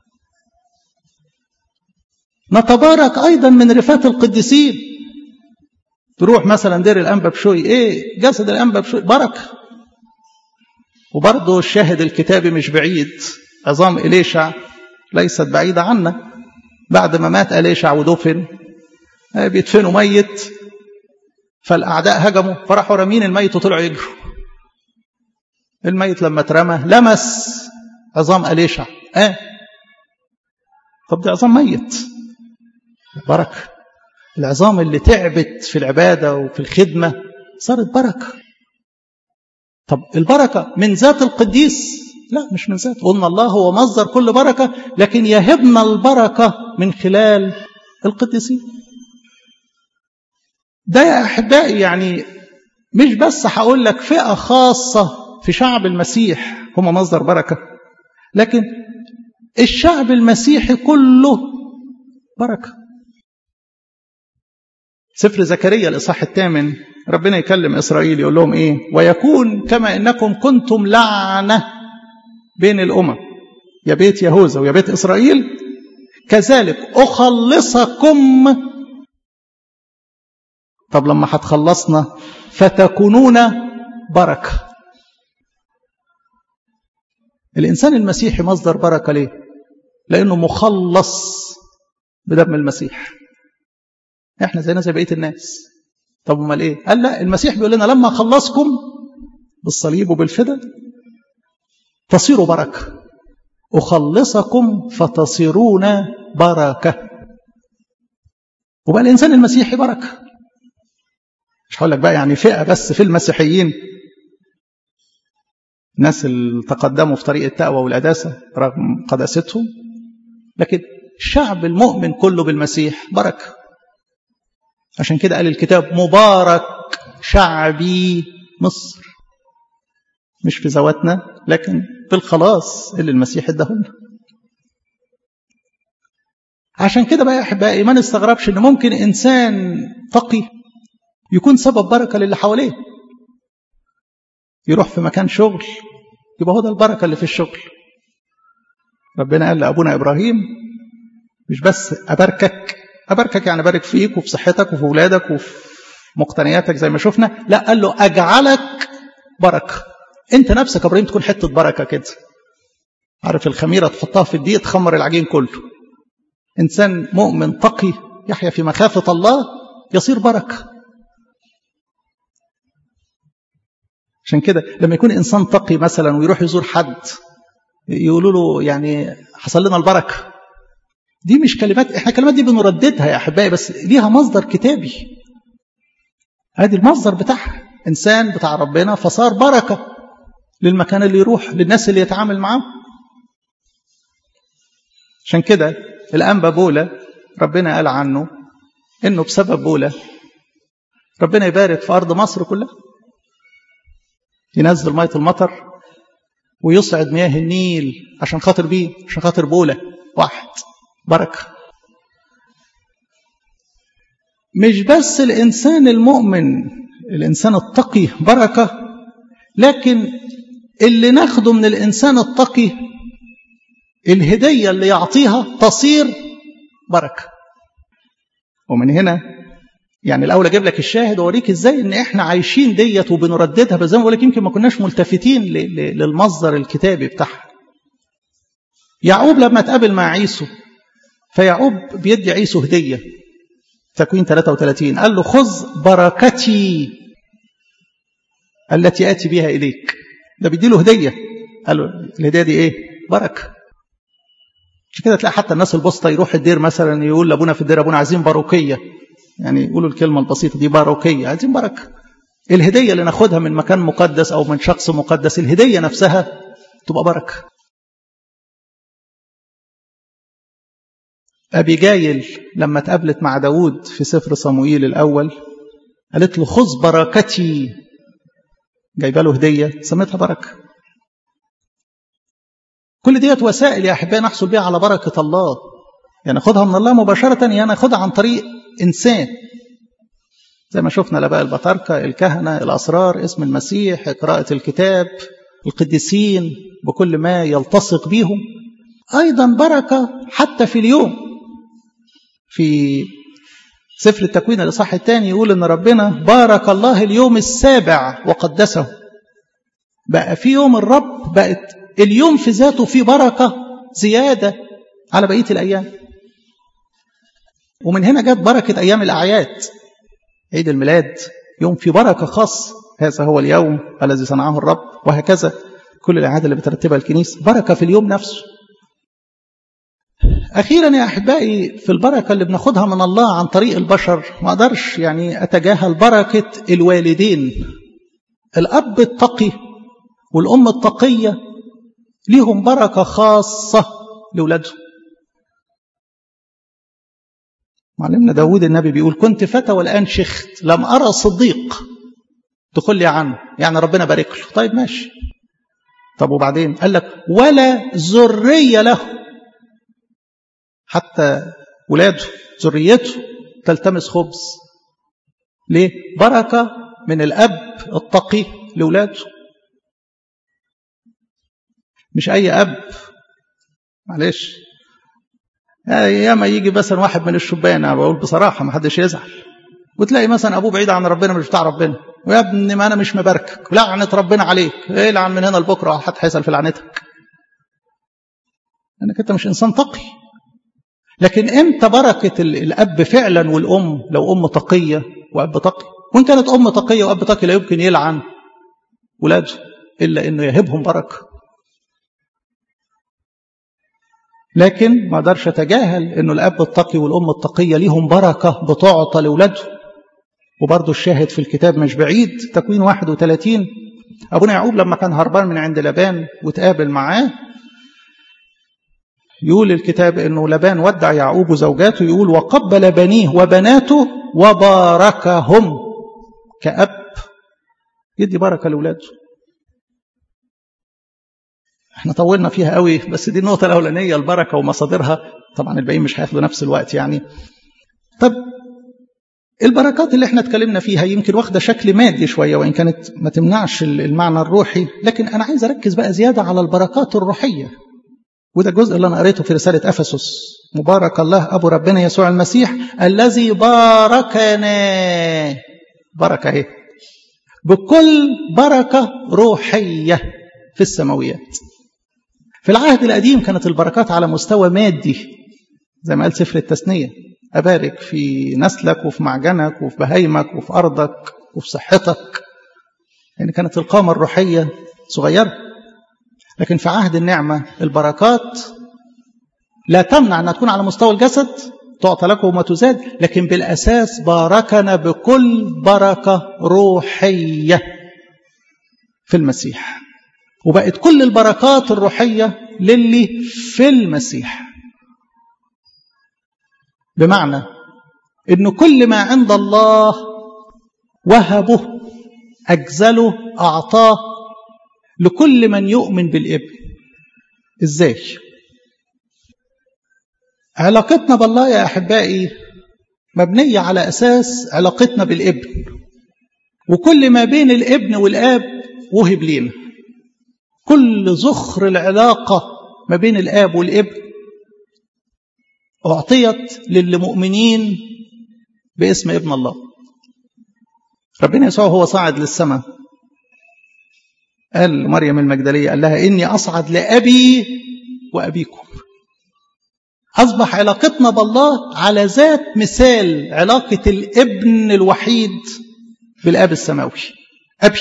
نتبارك ايضا من رفات القديسين تروح مثلا دير الانبا بشوي ايه جسد الانبا بشوي بركه وبرضه الشاهد الكتابي مش بعيد عظام إليشع ليست بعيدة عنا بعد ما مات إليشع ودفن بيدفنوا ميت فالأعداء هجموا فراحوا رامين الميت وطلعوا يجروا الميت لما اترمى لمس عظام أليشع اه طب دي عظام ميت بركة العظام اللي تعبت في العبادة وفي الخدمة صارت بركة طب البركة من ذات القديس لا مش من ذات قلنا الله هو مصدر كل بركة لكن يهبنا البركة من خلال القديسين ده يا أحبائي يعني مش بس هقول لك فئة خاصة في شعب المسيح هم مصدر بركة لكن الشعب المسيحي كله بركة سفر زكريا الإصحاح الثامن ربنا يكلم إسرائيل يقول لهم إيه ويكون كما إنكم كنتم لعنة بين الأمم يا بيت يهوذا ويا بيت إسرائيل كذلك أخلصكم طب لما هتخلصنا فتكونون بركة الإنسان المسيحي مصدر بركة ليه لأنه مخلص بدم المسيح احنا زينا زي بقية الناس طب امال ايه قال لا المسيح بيقول لنا لما اخلصكم بالصليب وبالفدا تصيروا بركة أخلصكم فتصيرون بركة وبقى الإنسان المسيحي بركة مش هقول لك بقى يعني فئة بس في المسيحيين الناس اللي تقدموا في طريق التقوى والقداسة رغم قداستهم لكن الشعب المؤمن كله بالمسيح بركة عشان كده قال الكتاب مبارك شعبي مصر مش في ذواتنا لكن بالخلاص اللي المسيح اداهولنا عشان كده بقى يا احبائي ما نستغربش ان ممكن انسان تقي يكون سبب بركه للي حواليه يروح في مكان شغل يبقى هو ده البركه اللي في الشغل ربنا قال لابونا ابراهيم مش بس اباركك اباركك يعني ابارك فيك وفي صحتك وفي اولادك وفي مقتنياتك زي ما شفنا لا قال له اجعلك بركه انت نفسك يا ابراهيم تكون حته بركه كده عارف الخميره تحطها في الدقيق تخمر العجين كله انسان مؤمن تقي يحيا في مخافه الله يصير بركه عشان كده لما يكون انسان تقي مثلا ويروح يزور حد يقولوا له يعني حصل لنا البركه دي مش كلمات احنا الكلمات دي بنرددها يا احبائي بس ليها مصدر كتابي ادي المصدر بتاعها انسان بتاع ربنا فصار بركه للمكان اللي يروح للناس اللي يتعامل معاه عشان كده الانبا بولا ربنا قال عنه انه بسبب بولا ربنا يبارك في ارض مصر كلها ينزل ميه المطر ويصعد مياه النيل عشان خاطر بيه عشان خاطر بولا واحد بركه مش بس الانسان المؤمن الانسان التقي بركه لكن اللي ناخده من الانسان التقي الهديه اللي يعطيها تصير بركه ومن هنا يعني الاول اجيب لك الشاهد واوريك ازاي ان احنا عايشين ديت وبنرددها بس زي ما بقول لك يمكن ما كناش ملتفتين للمصدر الكتابي بتاعها يعقوب لما اتقابل مع عيسو فيعقوب بيدي عيسو هديه تكوين 33 قال له خذ بركتي التي اتي بها اليك ده بيدي له هديه قال له الهديه دي ايه بركه عشان كده تلاقي حتى الناس البسطة يروح الدير مثلا يقول لابونا في الدير ابونا عايزين باروكيه يعني يقولوا الكلمه البسيطه دي باروكيه عايزين بركه الهديه اللي ناخدها من مكان مقدس او من شخص مقدس الهديه نفسها تبقى بركه أبي جايل لما اتقابلت مع داود في سفر صموئيل الأول قالت له خذ بركتي جايبه له هدية سميتها بركة كل ديت وسائل يا أحبائي نحصل بها على بركة الله يعني خدها من الله مباشرة يعني خدها عن طريق إنسان زي ما شفنا الاباء البطاركه الكهنه الاسرار اسم المسيح قراءه الكتاب القديسين بكل ما يلتصق بيهم ايضا بركه حتى في اليوم في سفر التكوين الاصحاح الثاني يقول ان ربنا بارك الله اليوم السابع وقدسه بقى في يوم الرب بقت اليوم في ذاته فيه بركه زياده على بقيه الايام ومن هنا جت بركه ايام الاعياد عيد الميلاد يوم في بركه خاص هذا هو اليوم الذي صنعه الرب وهكذا كل الاعياد اللي بترتبها الكنيسه بركه في اليوم نفسه أخيرا يا أحبائي في البركة اللي بناخدها من الله عن طريق البشر ما أقدرش يعني أتجاهل بركة الوالدين الأب التقي والأم التقية ليهم بركة خاصة لأولادهم معلمنا داود النبي بيقول كنت فتى والآن شخت لم أرى صديق تقول لي عنه يعني ربنا بارك له طيب ماشي طب وبعدين قال لك ولا ذرية له حتى ولاده ذريته تلتمس خبز ليه بركة من الأب التقي لولاده مش أي أب معلش ياما يجي مثلا واحد من الشبان انا بقول بصراحه ما حدش يزعل وتلاقي مثلا ابوه بعيد عن ربنا مش بتاع ربنا ويا ابني ما انا مش مباركك لعنه ربنا عليك ايه لعن من هنا لبكره حد هيسال في لعنتك انك انت مش انسان تقي لكن امتى بركه الاب فعلا والام لو ام تقيه واب تقي وان كانت ام تقيه واب تقي لا يمكن يلعن ولاده الا انه يهبهم بركه لكن ما اقدرش اتجاهل انه الاب التقي والام التقيه ليهم بركه بتعطى لاولادهم وبرضه الشاهد في الكتاب مش بعيد تكوين 31 ابونا يعقوب لما كان هربان من عند لبان وتقابل معاه يقول الكتاب انه لبان ودع يعقوب زوجاته يقول وقبل بنيه وبناته وباركهم كأب يدي بركه لاولاده احنا طولنا فيها قوي بس دي النقطة الأولانية البركة ومصادرها طبعا الباقيين مش هياخدوا نفس الوقت يعني طب البركات اللي احنا اتكلمنا فيها يمكن واخدة شكل مادي شوية وإن كانت ما تمنعش المعنى الروحي لكن أنا عايز أركز بقى زيادة على البركات الروحية وده الجزء اللي أنا قريته في رسالة أفسس مبارك الله أبو ربنا يسوع المسيح الذي باركنا بركة ايه بكل بركة روحية في السماويات في العهد القديم كانت البركات على مستوى مادي زي ما قال سفر التثنية أبارك في نسلك وفي معجنك وفي بهايمك وفي أرضك وفي صحتك يعني كانت القامة الروحية صغيرة لكن في عهد النعمة البركات لا تمنع أنها تكون على مستوى الجسد تعطى لكم وما تزاد لكن بالأساس باركنا بكل بركة روحية في المسيح وبقت كل البركات الروحية للي في المسيح بمعنى ان كل ما عند الله وهبه اجزله اعطاه لكل من يؤمن بالابن ازاي علاقتنا بالله يا احبائي مبنيه على اساس علاقتنا بالابن وكل ما بين الابن والاب وهب لينا كل زخر العلاقة ما بين الآب والابن أعطيت للمؤمنين باسم ابن الله ربنا يسوع هو صاعد للسماء قال مريم المجدلية قال لها إني أصعد لأبي وأبيكم أصبح علاقتنا بالله على ذات مثال علاقة الابن الوحيد بالآب السماوي أبي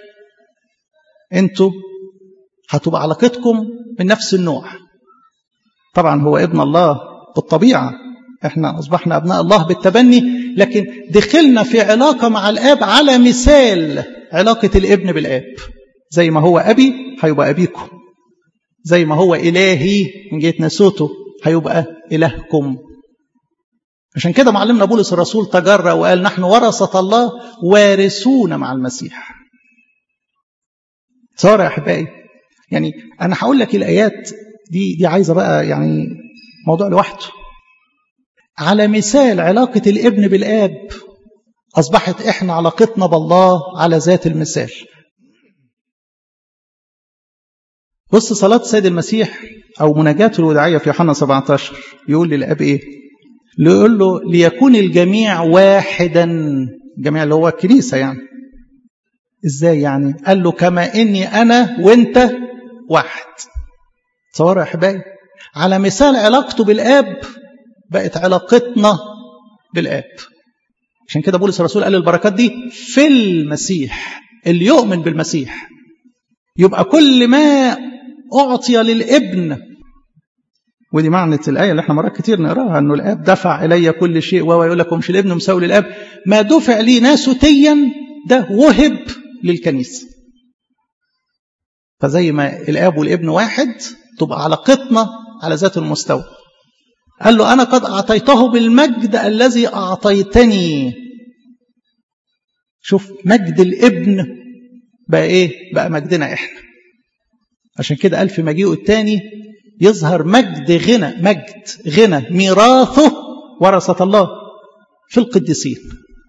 أنتوا هتبقى علاقتكم من نفس النوع طبعا هو ابن الله بالطبيعة احنا أصبحنا أبناء الله بالتبني لكن دخلنا في علاقة مع الآب على مثال علاقة الابن بالآب زي ما هو أبي هيبقى أبيكم زي ما هو إلهي من جهة نسوته هيبقى إلهكم عشان كده معلمنا بولس الرسول تجرى وقال نحن ورثة الله وارثون مع المسيح صار يا أحبائي يعني أنا هقول لك الآيات دي دي عايزة بقى يعني موضوع لوحده على مثال علاقة الابن بالآب أصبحت إحنا علاقتنا بالله على ذات المثال بص صلاة السيد المسيح أو مناجاته الوداعية في يوحنا 17 يقول للأب إيه؟ يقول له ليكون الجميع واحدا الجميع اللي هو الكنيسة يعني إزاي يعني؟ قال له كما إني أنا وأنت واحد تصوروا يا أحبائي على مثال علاقته بالآب بقت علاقتنا بالآب عشان كده بولس الرسول قال البركات دي في المسيح اللي يؤمن بالمسيح يبقى كل ما أعطي للابن ودي معنى الآية اللي احنا مرات كتير نقراها أنه الآب دفع إلي كل شيء وهو يقول لكم مش الابن مساوي للآب ما دفع لي ناسوتيا ده وهب للكنيسة فزي ما الآب والابن واحد تبقى علاقتنا على ذات المستوى قال له أنا قد أعطيته بالمجد الذي أعطيتني شوف مجد الابن بقى إيه بقى مجدنا إحنا عشان كده قال في مجيئه الثاني يظهر مجد غنى مجد غنى ميراثه ورثة الله في القديسين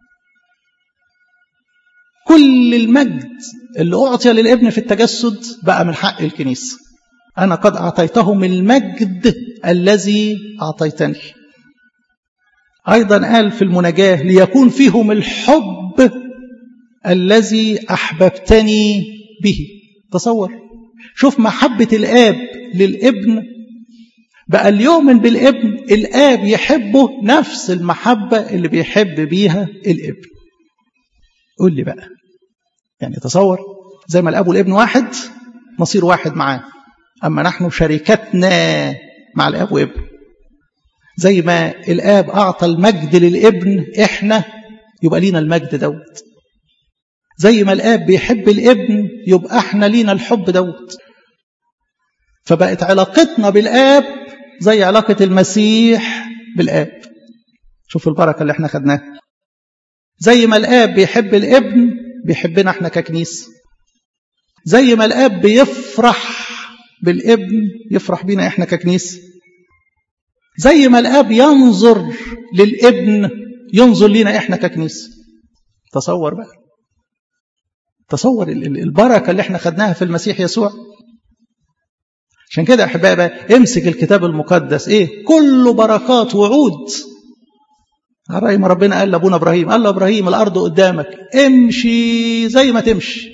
كل المجد اللي أعطي للابن في التجسد بقى من حق الكنيسة أنا قد أعطيتهم المجد الذي أعطيتني أيضا قال في المناجاة ليكون فيهم الحب الذي أحببتني به تصور شوف محبة الآب للابن بقى اللي يؤمن بالابن الآب يحبه نفس المحبة اللي بيحب بيها الابن قول لي بقى يعني تصور زي ما الأب والابن واحد مصير واحد معاه أما نحن شركتنا مع الآب وابن زي ما الآب أعطى المجد للابن إحنا يبقى لينا المجد دوت زي ما الآب بيحب الابن يبقى احنا لينا الحب دوت فبقت علاقتنا بالآب زي علاقة المسيح بالآب شوف البركة اللي احنا خدناها زي ما الآب بيحب الابن بيحبنا احنا ككنيسة زي ما الآب بيفرح بالابن يفرح بينا احنا ككنيسة زي ما الآب ينظر للابن ينظر لينا احنا ككنيسة تصور بقى تصور البركة اللي احنا خدناها في المسيح يسوع عشان كده يا احبائي بقى امسك الكتاب المقدس ايه كله بركات وعود على رأي ما ربنا قال لابونا ابراهيم قال له ابراهيم الارض قدامك امشي زي ما تمشي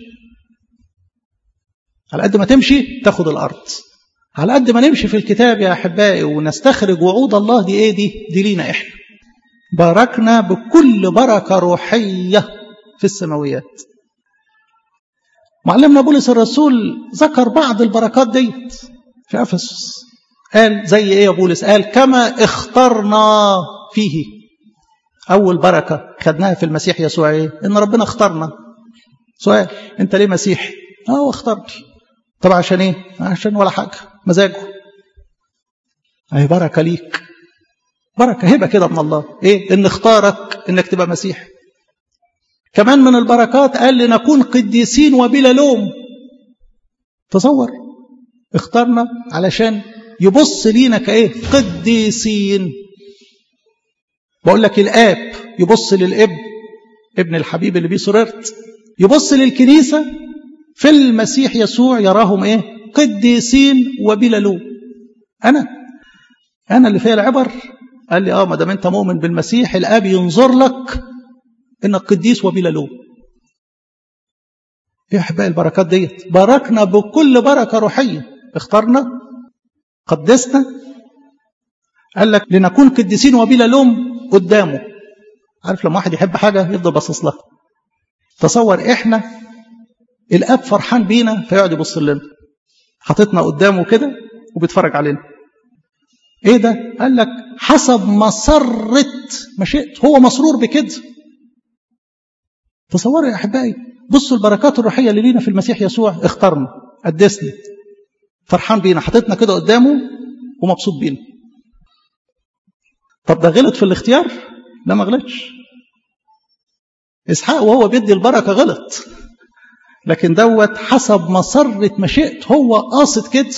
على قد ما تمشي تاخد الارض على قد ما نمشي في الكتاب يا احبائي ونستخرج وعود الله دي ايه دي دي لينا احنا باركنا بكل بركه روحيه في السماويات معلمنا بولس الرسول ذكر بعض البركات ديت في افسس قال زي ايه يا بولس قال كما اخترنا فيه اول بركه خدناها في المسيح يسوع ايه ان ربنا اختارنا سؤال انت ليه مسيحي اه هو اختارني طب عشان ايه عشان ولا حاجه مزاجه اهي بركه ليك بركه هبه كده من الله ايه ان اختارك انك تبقى مسيحي كمان من البركات قال لنكون قديسين وبلا لوم تصور اخترنا علشان يبص لينا كايه قديسين بقول لك الاب يبص للابن ابن الحبيب اللي بيه سررت يبص للكنيسه في المسيح يسوع يراهم ايه قديسين وبلا لوم انا انا اللي فيها العبر قال لي اه ما دام انت مؤمن بالمسيح الاب ينظر لك انك قديس وبلا لوم يا احبائي البركات ديت باركنا بكل بركه روحيه اخترنا قدسنا قال لك لنكون قديسين وبلا لوم قدامه عارف لما واحد يحب حاجه يفضل باصص لها تصور احنا الاب فرحان بينا فيقعد يبص لنا حاططنا قدامه كده وبيتفرج علينا ايه ده قال لك حسب مسرة مشيئته هو مسرور بكده تصوروا يا احبائي بصوا البركات الروحيه اللي لينا في المسيح يسوع اختارنا قدسنا فرحان بينا حاططنا كده قدامه ومبسوط بينا طب ده غلط في الاختيار لا ما غلطش اسحاق وهو بيدي البركه غلط لكن دوت حسب مسرة مشيئته هو قاصد كده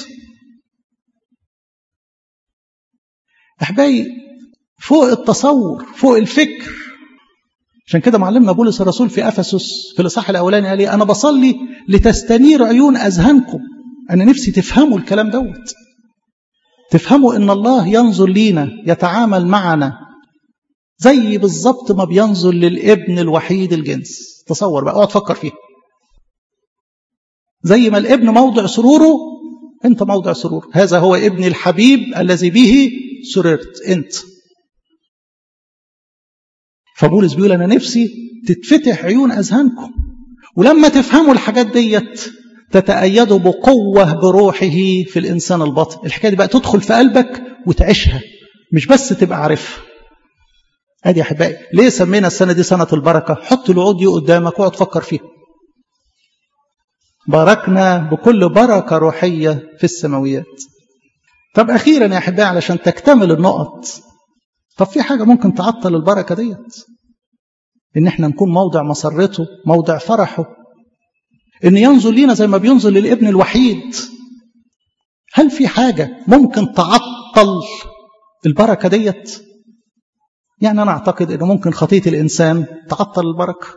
احبائي فوق التصور فوق الفكر عشان كده معلمنا بولس الرسول في افسس في الاصحاح الاولاني قال ايه انا بصلي لتستنير عيون اذهانكم انا نفسي تفهموا الكلام دوت تفهموا ان الله ينظر لينا يتعامل معنا زي بالظبط ما بينظر للابن الوحيد الجنس تصور بقى اقعد فكر فيها زي ما الابن موضع سروره انت موضع سرور هذا هو ابن الحبيب الذي به سررت انت فبولس بيقول انا نفسي تتفتح عيون اذهانكم ولما تفهموا الحاجات ديت تتأيدوا بقوة بروحه في الإنسان الباطن الحكاية دي بقى تدخل في قلبك وتعيشها مش بس تبقى عارفها ادي يا احبائي ليه سمينا السنه دي سنه البركه حط الوعود دي قدامك واقعد فكر فيها باركنا بكل بركه روحيه في السماويات طب اخيرا يا احبائي علشان تكتمل النقط طب في حاجه ممكن تعطل البركه ديت ان احنا نكون موضع مسرته موضع فرحه ان ينظر لينا زي ما بينظر للابن الوحيد هل في حاجه ممكن تعطل البركه ديت يعني أنا أعتقد أنه ممكن خطية الإنسان تعطل البركة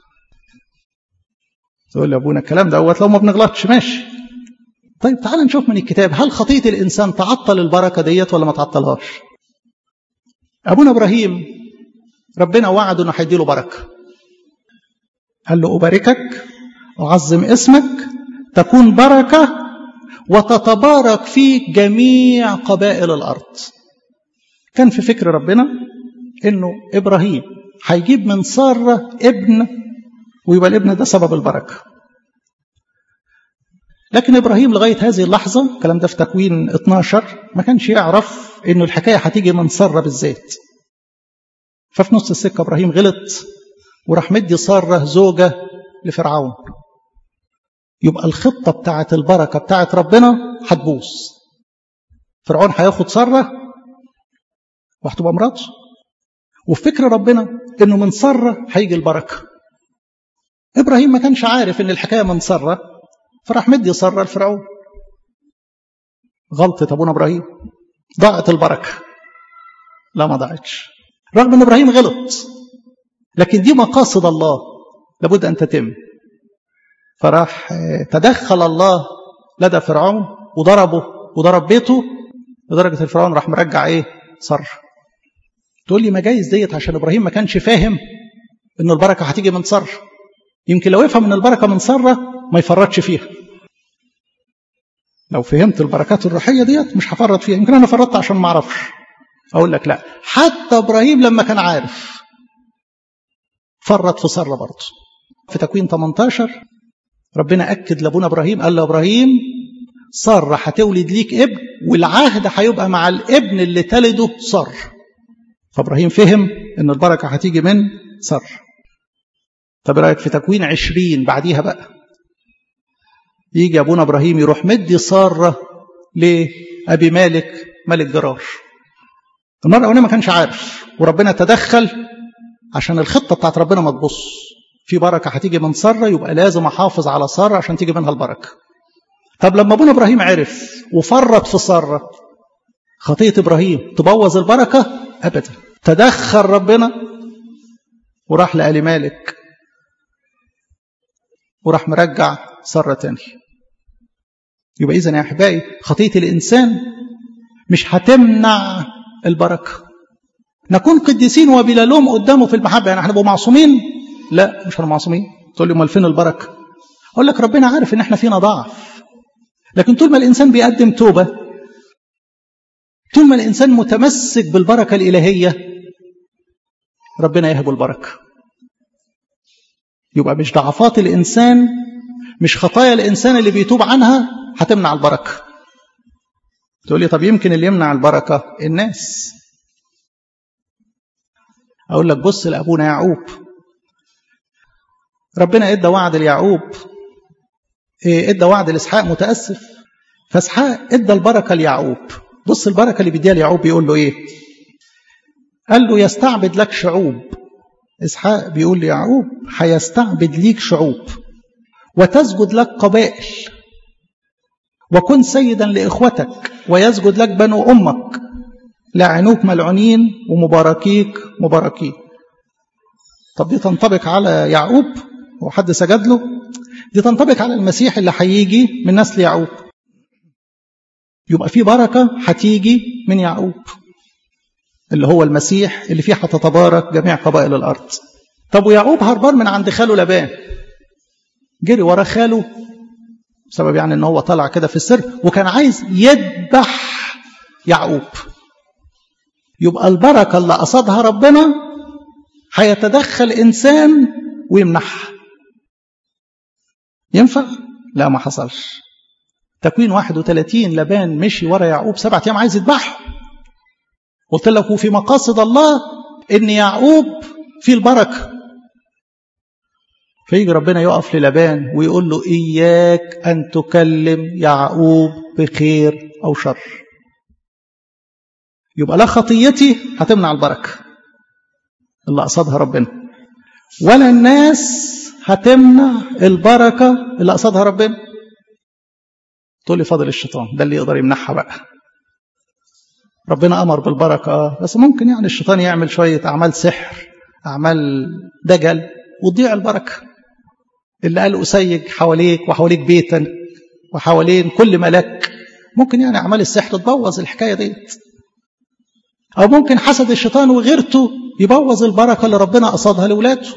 تقول لي أبونا الكلام دوت لو ما بنغلطش ماشي طيب تعال نشوف من الكتاب هل خطية الإنسان تعطل البركة ديت ولا ما تعطلهاش أبونا إبراهيم ربنا وعده أنه هيديله بركة قال له أباركك أعظم اسمك تكون بركة وتتبارك فيك جميع قبائل الأرض كان في فكر ربنا انه ابراهيم هيجيب من ساره ابن ويبقى الابن ده سبب البركه لكن ابراهيم لغايه هذه اللحظه الكلام ده في تكوين 12 ما كانش يعرف انه الحكايه هتيجي من ساره بالذات ففي نص السكه ابراهيم غلط وراح مدي ساره زوجه لفرعون يبقى الخطه بتاعه البركه بتاعه ربنا هتبوظ فرعون هياخد ساره وهتبقى مراته وفي فكر ربنا انه من سره هيجي البركه ابراهيم ما كانش عارف ان الحكايه من سره فراح مدي سره لفرعون غلطه ابونا ابراهيم ضاعت البركه لا ما ضاعتش رغم ان ابراهيم غلط لكن دي مقاصد الله لابد ان تتم فراح تدخل الله لدى فرعون وضربه وضرب بيته لدرجه الفرعون راح مرجع ايه سره تقول لي ما جايز ديت عشان ابراهيم ما كانش فاهم ان البركه هتيجي من سره يمكن لو يفهم ان البركه من سره ما يفرطش فيها لو فهمت البركات الروحيه ديت مش هفرط فيها يمكن انا فرطت عشان ما اعرفش اقول لك لا حتى ابراهيم لما كان عارف فرط في سره برضه في تكوين 18 ربنا اكد لابونا ابراهيم قال له ابراهيم ساره هتولد ليك ابن والعهد هيبقى مع الابن اللي تلده سر فابراهيم فهم ان البركه هتيجي من سر طب رايك في تكوين عشرين بعديها بقى يجي ابونا ابراهيم يروح مدي ساره لابي مالك ملك جرار المره الاولانيه ما كانش عارف وربنا تدخل عشان الخطه بتاعت ربنا ما تبص في بركه هتيجي من ساره يبقى لازم احافظ على ساره عشان تيجي منها البركه طب لما ابونا ابراهيم عرف وفرط في ساره خطيه ابراهيم تبوظ البركه ابدا تدخل ربنا وراح لآل مالك وراح مرجع سرة تاني يبقى إذا يا أحبائي خطية الإنسان مش هتمنع البركة نكون قديسين وبلا لوم قدامه في المحبة يعني هنبقى معصومين لا مش هنبقى معصومين تقول لي امال فين البركة أقول لك ربنا عارف إن احنا فينا ضعف لكن طول ما الإنسان بيقدم توبة طول ما الإنسان متمسك بالبركة الإلهية ربنا يهب البركة يبقى مش ضعفات الإنسان مش خطايا الإنسان اللي بيتوب عنها هتمنع البركة تقول لي طب يمكن اللي يمنع البركة الناس أقول لك بص لأبونا يعقوب ربنا ادى وعد ليعقوب ادى وعد لإسحاق متأسف فإسحاق ادى البركة ليعقوب بص البركة اللي بيديها ليعقوب بيقول له إيه قال له يستعبد لك شعوب إسحاق بيقول ليعقوب هيستعبد ليك شعوب وتسجد لك قبائل وكن سيدا لإخوتك ويسجد لك بنو أمك لعنوك ملعونين ومباركيك مباركين طب دي تنطبق على يعقوب هو حد سجد له دي تنطبق على المسيح اللي هيجي من نسل يعقوب يبقى في بركة هتيجي من يعقوب اللي هو المسيح اللي فيه هتتبارك جميع قبائل الأرض طب ويعقوب هربان من عند خاله لبان جري ورا خاله بسبب يعني ان هو طلع كده في السر وكان عايز يذبح يعقوب يبقى البركة اللي قصدها ربنا هيتدخل إنسان ويمنحها ينفع؟ لا ما حصلش تكوين 31 لبان مشي ورا يعقوب سبعة أيام عايز يذبحه قلت لك وفي مقاصد الله إن يعقوب في البركة فيجي ربنا يقف للبان ويقول له إياك أن تكلم يعقوب بخير أو شر يبقى لا خطيتي هتمنع البركة اللي قصدها ربنا ولا الناس هتمنع البركة اللي قصدها ربنا تقول لي فاضل الشيطان ده اللي يقدر يمنعها بقى ربنا أمر بالبركة بس ممكن يعني الشيطان يعمل شوية أعمال سحر أعمال دجل وتضيع البركة اللي قال أسيج حواليك وحواليك بيتا وحوالين كل ملك ممكن يعني أعمال السحر تبوظ الحكاية ديت أو ممكن حسد الشيطان وغيرته يبوظ البركة اللي ربنا قصدها لولاده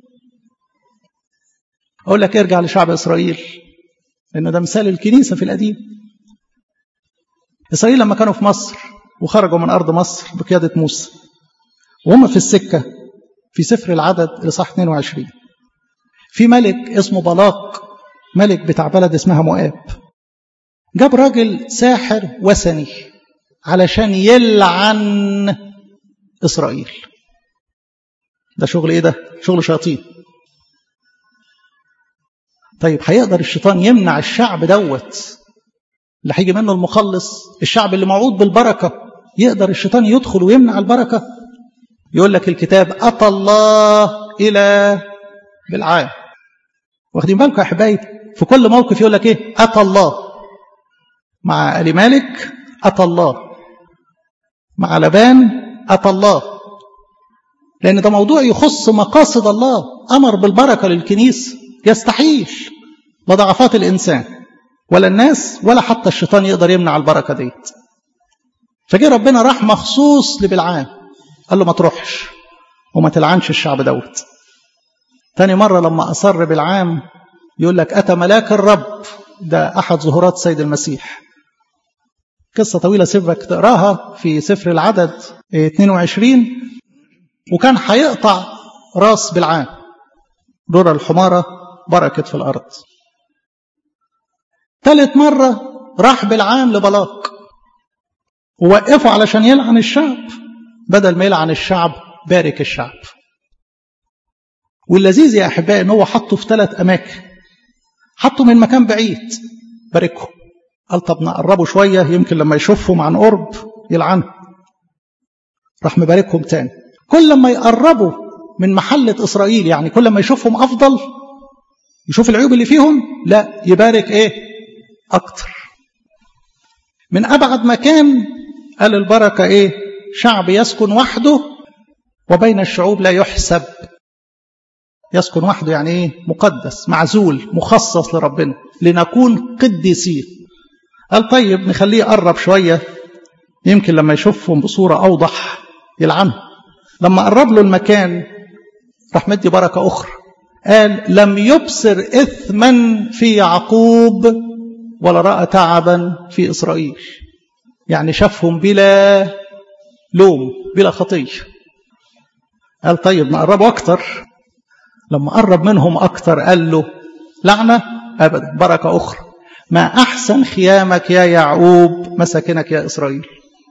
أقول لك ارجع لشعب إسرائيل لأن ده مثال الكنيسة في القديم إسرائيل لما كانوا في مصر وخرجوا من أرض مصر بقيادة موسى وهم في السكة في سفر العدد لصح 22 في ملك اسمه بلاق ملك بتاع بلد اسمها مؤاب جاب راجل ساحر وثني علشان يلعن إسرائيل ده شغل إيه ده؟ شغل شياطين طيب هيقدر الشيطان يمنع الشعب دوت اللي هيجي منه المخلص الشعب اللي موعود بالبركة يقدر الشيطان يدخل ويمنع البركة يقول لك الكتاب أتى الله إلى بالعام واخدين بالكم يا حبايبي في كل موقف يقول لك إيه أتى الله مع آل مالك أتى الله مع لبان أتى الله لأن ده موضوع يخص مقاصد الله أمر بالبركة للكنيسة يستحيل لضعفات الإنسان ولا الناس ولا حتى الشيطان يقدر يمنع البركة ديت فجي ربنا راح مخصوص لبلعام قال له ما تروحش وما تلعنش الشعب دوت تاني مرة لما أصر بالعام يقول لك أتى ملاك الرب ده أحد ظهورات سيد المسيح قصة طويلة سيبك تقراها في سفر العدد 22 وكان هيقطع راس بالعام دور الحمارة بركت في الأرض ثالث مرة راح بالعام لبلاق ووقفه علشان يلعن الشعب بدل ما يلعن الشعب بارك الشعب واللذيذ يا أحبائي إن هو حطه في ثلاث أماكن حطه من مكان بعيد باركه قال طب نقربه شوية يمكن لما يشوفهم عن قرب يلعنه راح مباركهم تاني كل ما يقربوا من محلة إسرائيل يعني كل ما يشوفهم أفضل يشوف العيوب اللي فيهم لا يبارك إيه أكتر من أبعد مكان قال البركة إيه شعب يسكن وحده وبين الشعوب لا يحسب يسكن وحده يعني إيه مقدس معزول مخصص لربنا لنكون قديسين قال طيب نخليه يقرب شوية يمكن لما يشوفهم بصورة أوضح يلعنهم لما قرب له المكان راح مدي بركة أخرى قال لم يبصر إثما في يعقوب ولا رأى تعبا في إسرائيل يعني شافهم بلا لوم بلا خطية قال طيب نقربه أكتر لما قرب منهم أكتر قال له لعنة أبدا بركة أخرى ما أحسن خيامك يا يعقوب مساكنك يا إسرائيل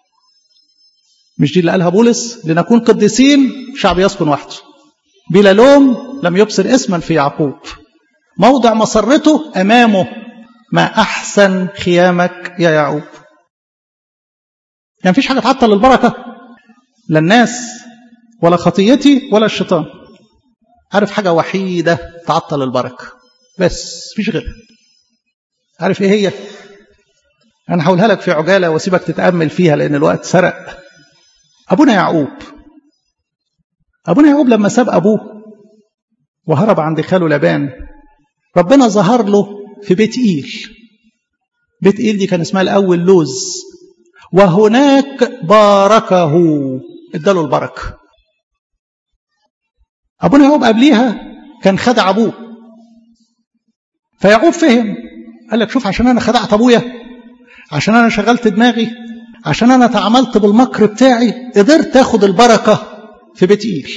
مش دي اللي قالها بولس لنكون قديسين شعب يسكن وحده بلا لوم لم يبصر اسما في يعقوب موضع مسرته أمامه ما أحسن خيامك يا يعقوب يعني مفيش حاجة تعطل البركة لا الناس ولا خطيتي ولا الشيطان عارف حاجة وحيدة تعطل البركة بس مفيش غيرها عارف ايه هي انا هقولها لك في عجالة واسيبك تتأمل فيها لان الوقت سرق ابونا يعقوب ابونا يعقوب لما ساب ابوه وهرب عند خاله لبان ربنا ظهر له في بيت إيل بيت إيل دي كان اسمها الأول لوز وهناك باركه اداله البركة أبونا يعقوب قبليها كان خدع أبوه فيعقوب فهم قال لك شوف عشان أنا خدعت أبويا عشان أنا شغلت دماغي عشان أنا تعاملت بالمكر بتاعي قدرت أخد البركة في بيت إيل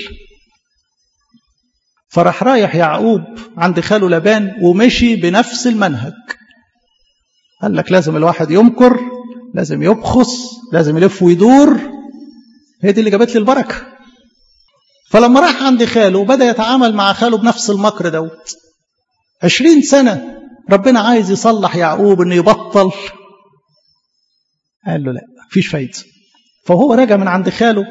فراح رايح يعقوب عند خاله لبان ومشي بنفس المنهج قال لك لازم الواحد يمكر لازم يبخص لازم يلف ويدور هي دي اللي جابت لي البركة فلما راح عند خاله وبدأ يتعامل مع خاله بنفس المكر دوت عشرين سنة ربنا عايز يصلح يعقوب انه يبطل قال له لا مفيش فايدة فهو راجع من عند خاله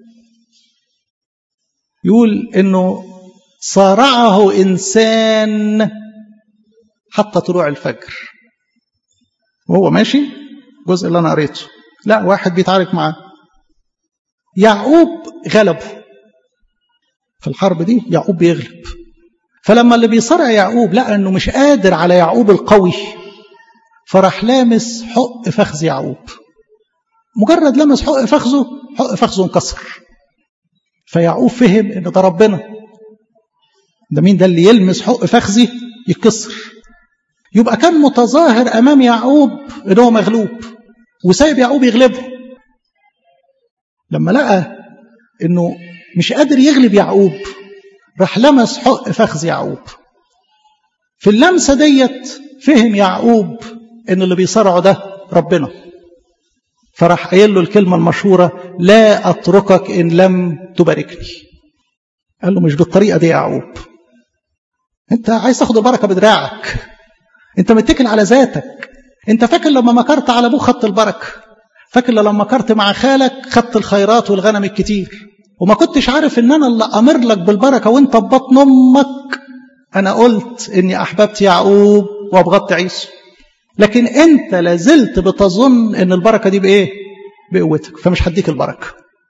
يقول انه صارعه انسان حتى طلوع الفجر وهو ماشي الجزء اللي انا قريته لا واحد بيتعارك معاه يعقوب غلبه في الحرب دي يعقوب بيغلب فلما اللي بيصارع يعقوب لقى انه مش قادر على يعقوب القوي فراح لامس حق فخذ يعقوب مجرد لمس حق فخذه حق فخذه انكسر فيعقوب فهم ان ده ربنا ده مين ده اللي يلمس حق فخذي يتكسر يبقى كان متظاهر امام يعقوب ان هو مغلوب وسايب يعقوب يغلبه لما لقى انه مش قادر يغلب يعقوب راح لمس حق فخذ يعقوب في اللمسه ديت فهم يعقوب ان اللي بيصارعه ده ربنا فراح قايل له الكلمه المشهوره لا اتركك ان لم تباركني قال له مش بالطريقه دي يا يعقوب انت عايز تاخد البركه بدراعك انت متكل على ذاتك انت فاكر لما مكرت على ابوك خدت البركه فاكر لما مكرت مع خالك خدت الخيرات والغنم الكتير وما كنتش عارف ان انا اللي امر لك بالبركه وانت في بطن امك انا قلت اني احببت يعقوب وابغضت عيسو لكن انت لازلت بتظن ان البركه دي بايه بقوتك فمش هديك البركه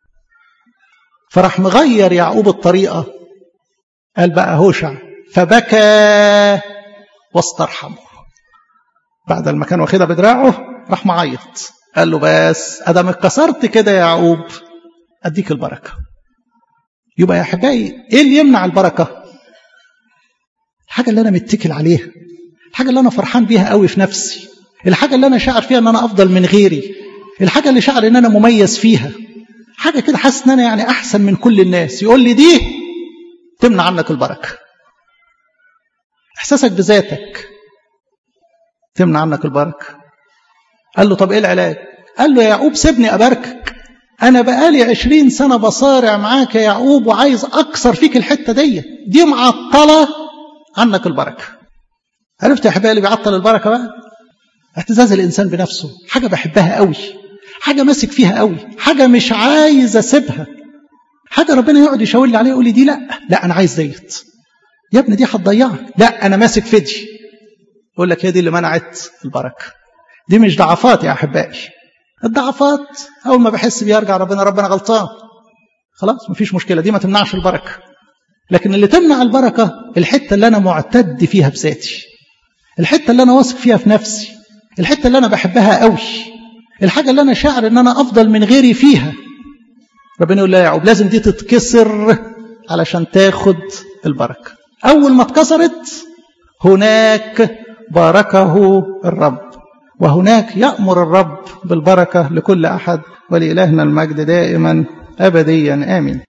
فراح مغير يعقوب الطريقه قال بقى هوشع فبكى واسترحمه بعد ما كان واخدها بدراعه راح معيط قال له بس ادم اتكسرت كده يا يعقوب اديك البركه يبقى يا احبائي ايه اللي يمنع البركه الحاجه اللي انا متكل عليها الحاجه اللي انا فرحان بيها قوي في نفسي الحاجه اللي انا شاعر فيها ان انا افضل من غيري الحاجه اللي شاعر ان انا مميز فيها حاجه كده حاسس ان انا يعني احسن من كل الناس يقول لي دي تمنع عنك البركه احساسك بذاتك تمنع عنك البركه قال له طب ايه العلاج قال له يا يعقوب سيبني اباركك انا بقالي عشرين سنه بصارع معاك يا يعقوب وعايز اكسر فيك الحته دي دي معطله عنك البركه عرفت يا احبائي اللي بيعطل البركه بقى اعتزاز الانسان بنفسه حاجه بحبها قوي حاجه ماسك فيها قوي حاجه مش عايز اسيبها حاجه ربنا يقعد يشاور لي عليها يقول لي دي لا لا انا عايز ديت يا ابني دي هتضيعك لا انا ماسك في دي يقول لك هي دي اللي منعت البركه دي مش ضعفات يا احبائي الضعفات اول ما بحس بيرجع ربنا ربنا غلطان خلاص مفيش مشكله دي ما تمنعش البركه لكن اللي تمنع البركه الحته اللي انا معتد فيها بذاتي الحته اللي انا واثق فيها في نفسي الحته اللي انا بحبها قوي الحاجه اللي انا شاعر ان انا افضل من غيري فيها ربنا يقول لا يا يعقوب لازم دي تتكسر علشان تاخد البركه اول ما اتكسرت هناك باركه الرب وهناك يأمر الرب بالبركة لكل أحد ولإلهنا المجد دائما أبديا آمين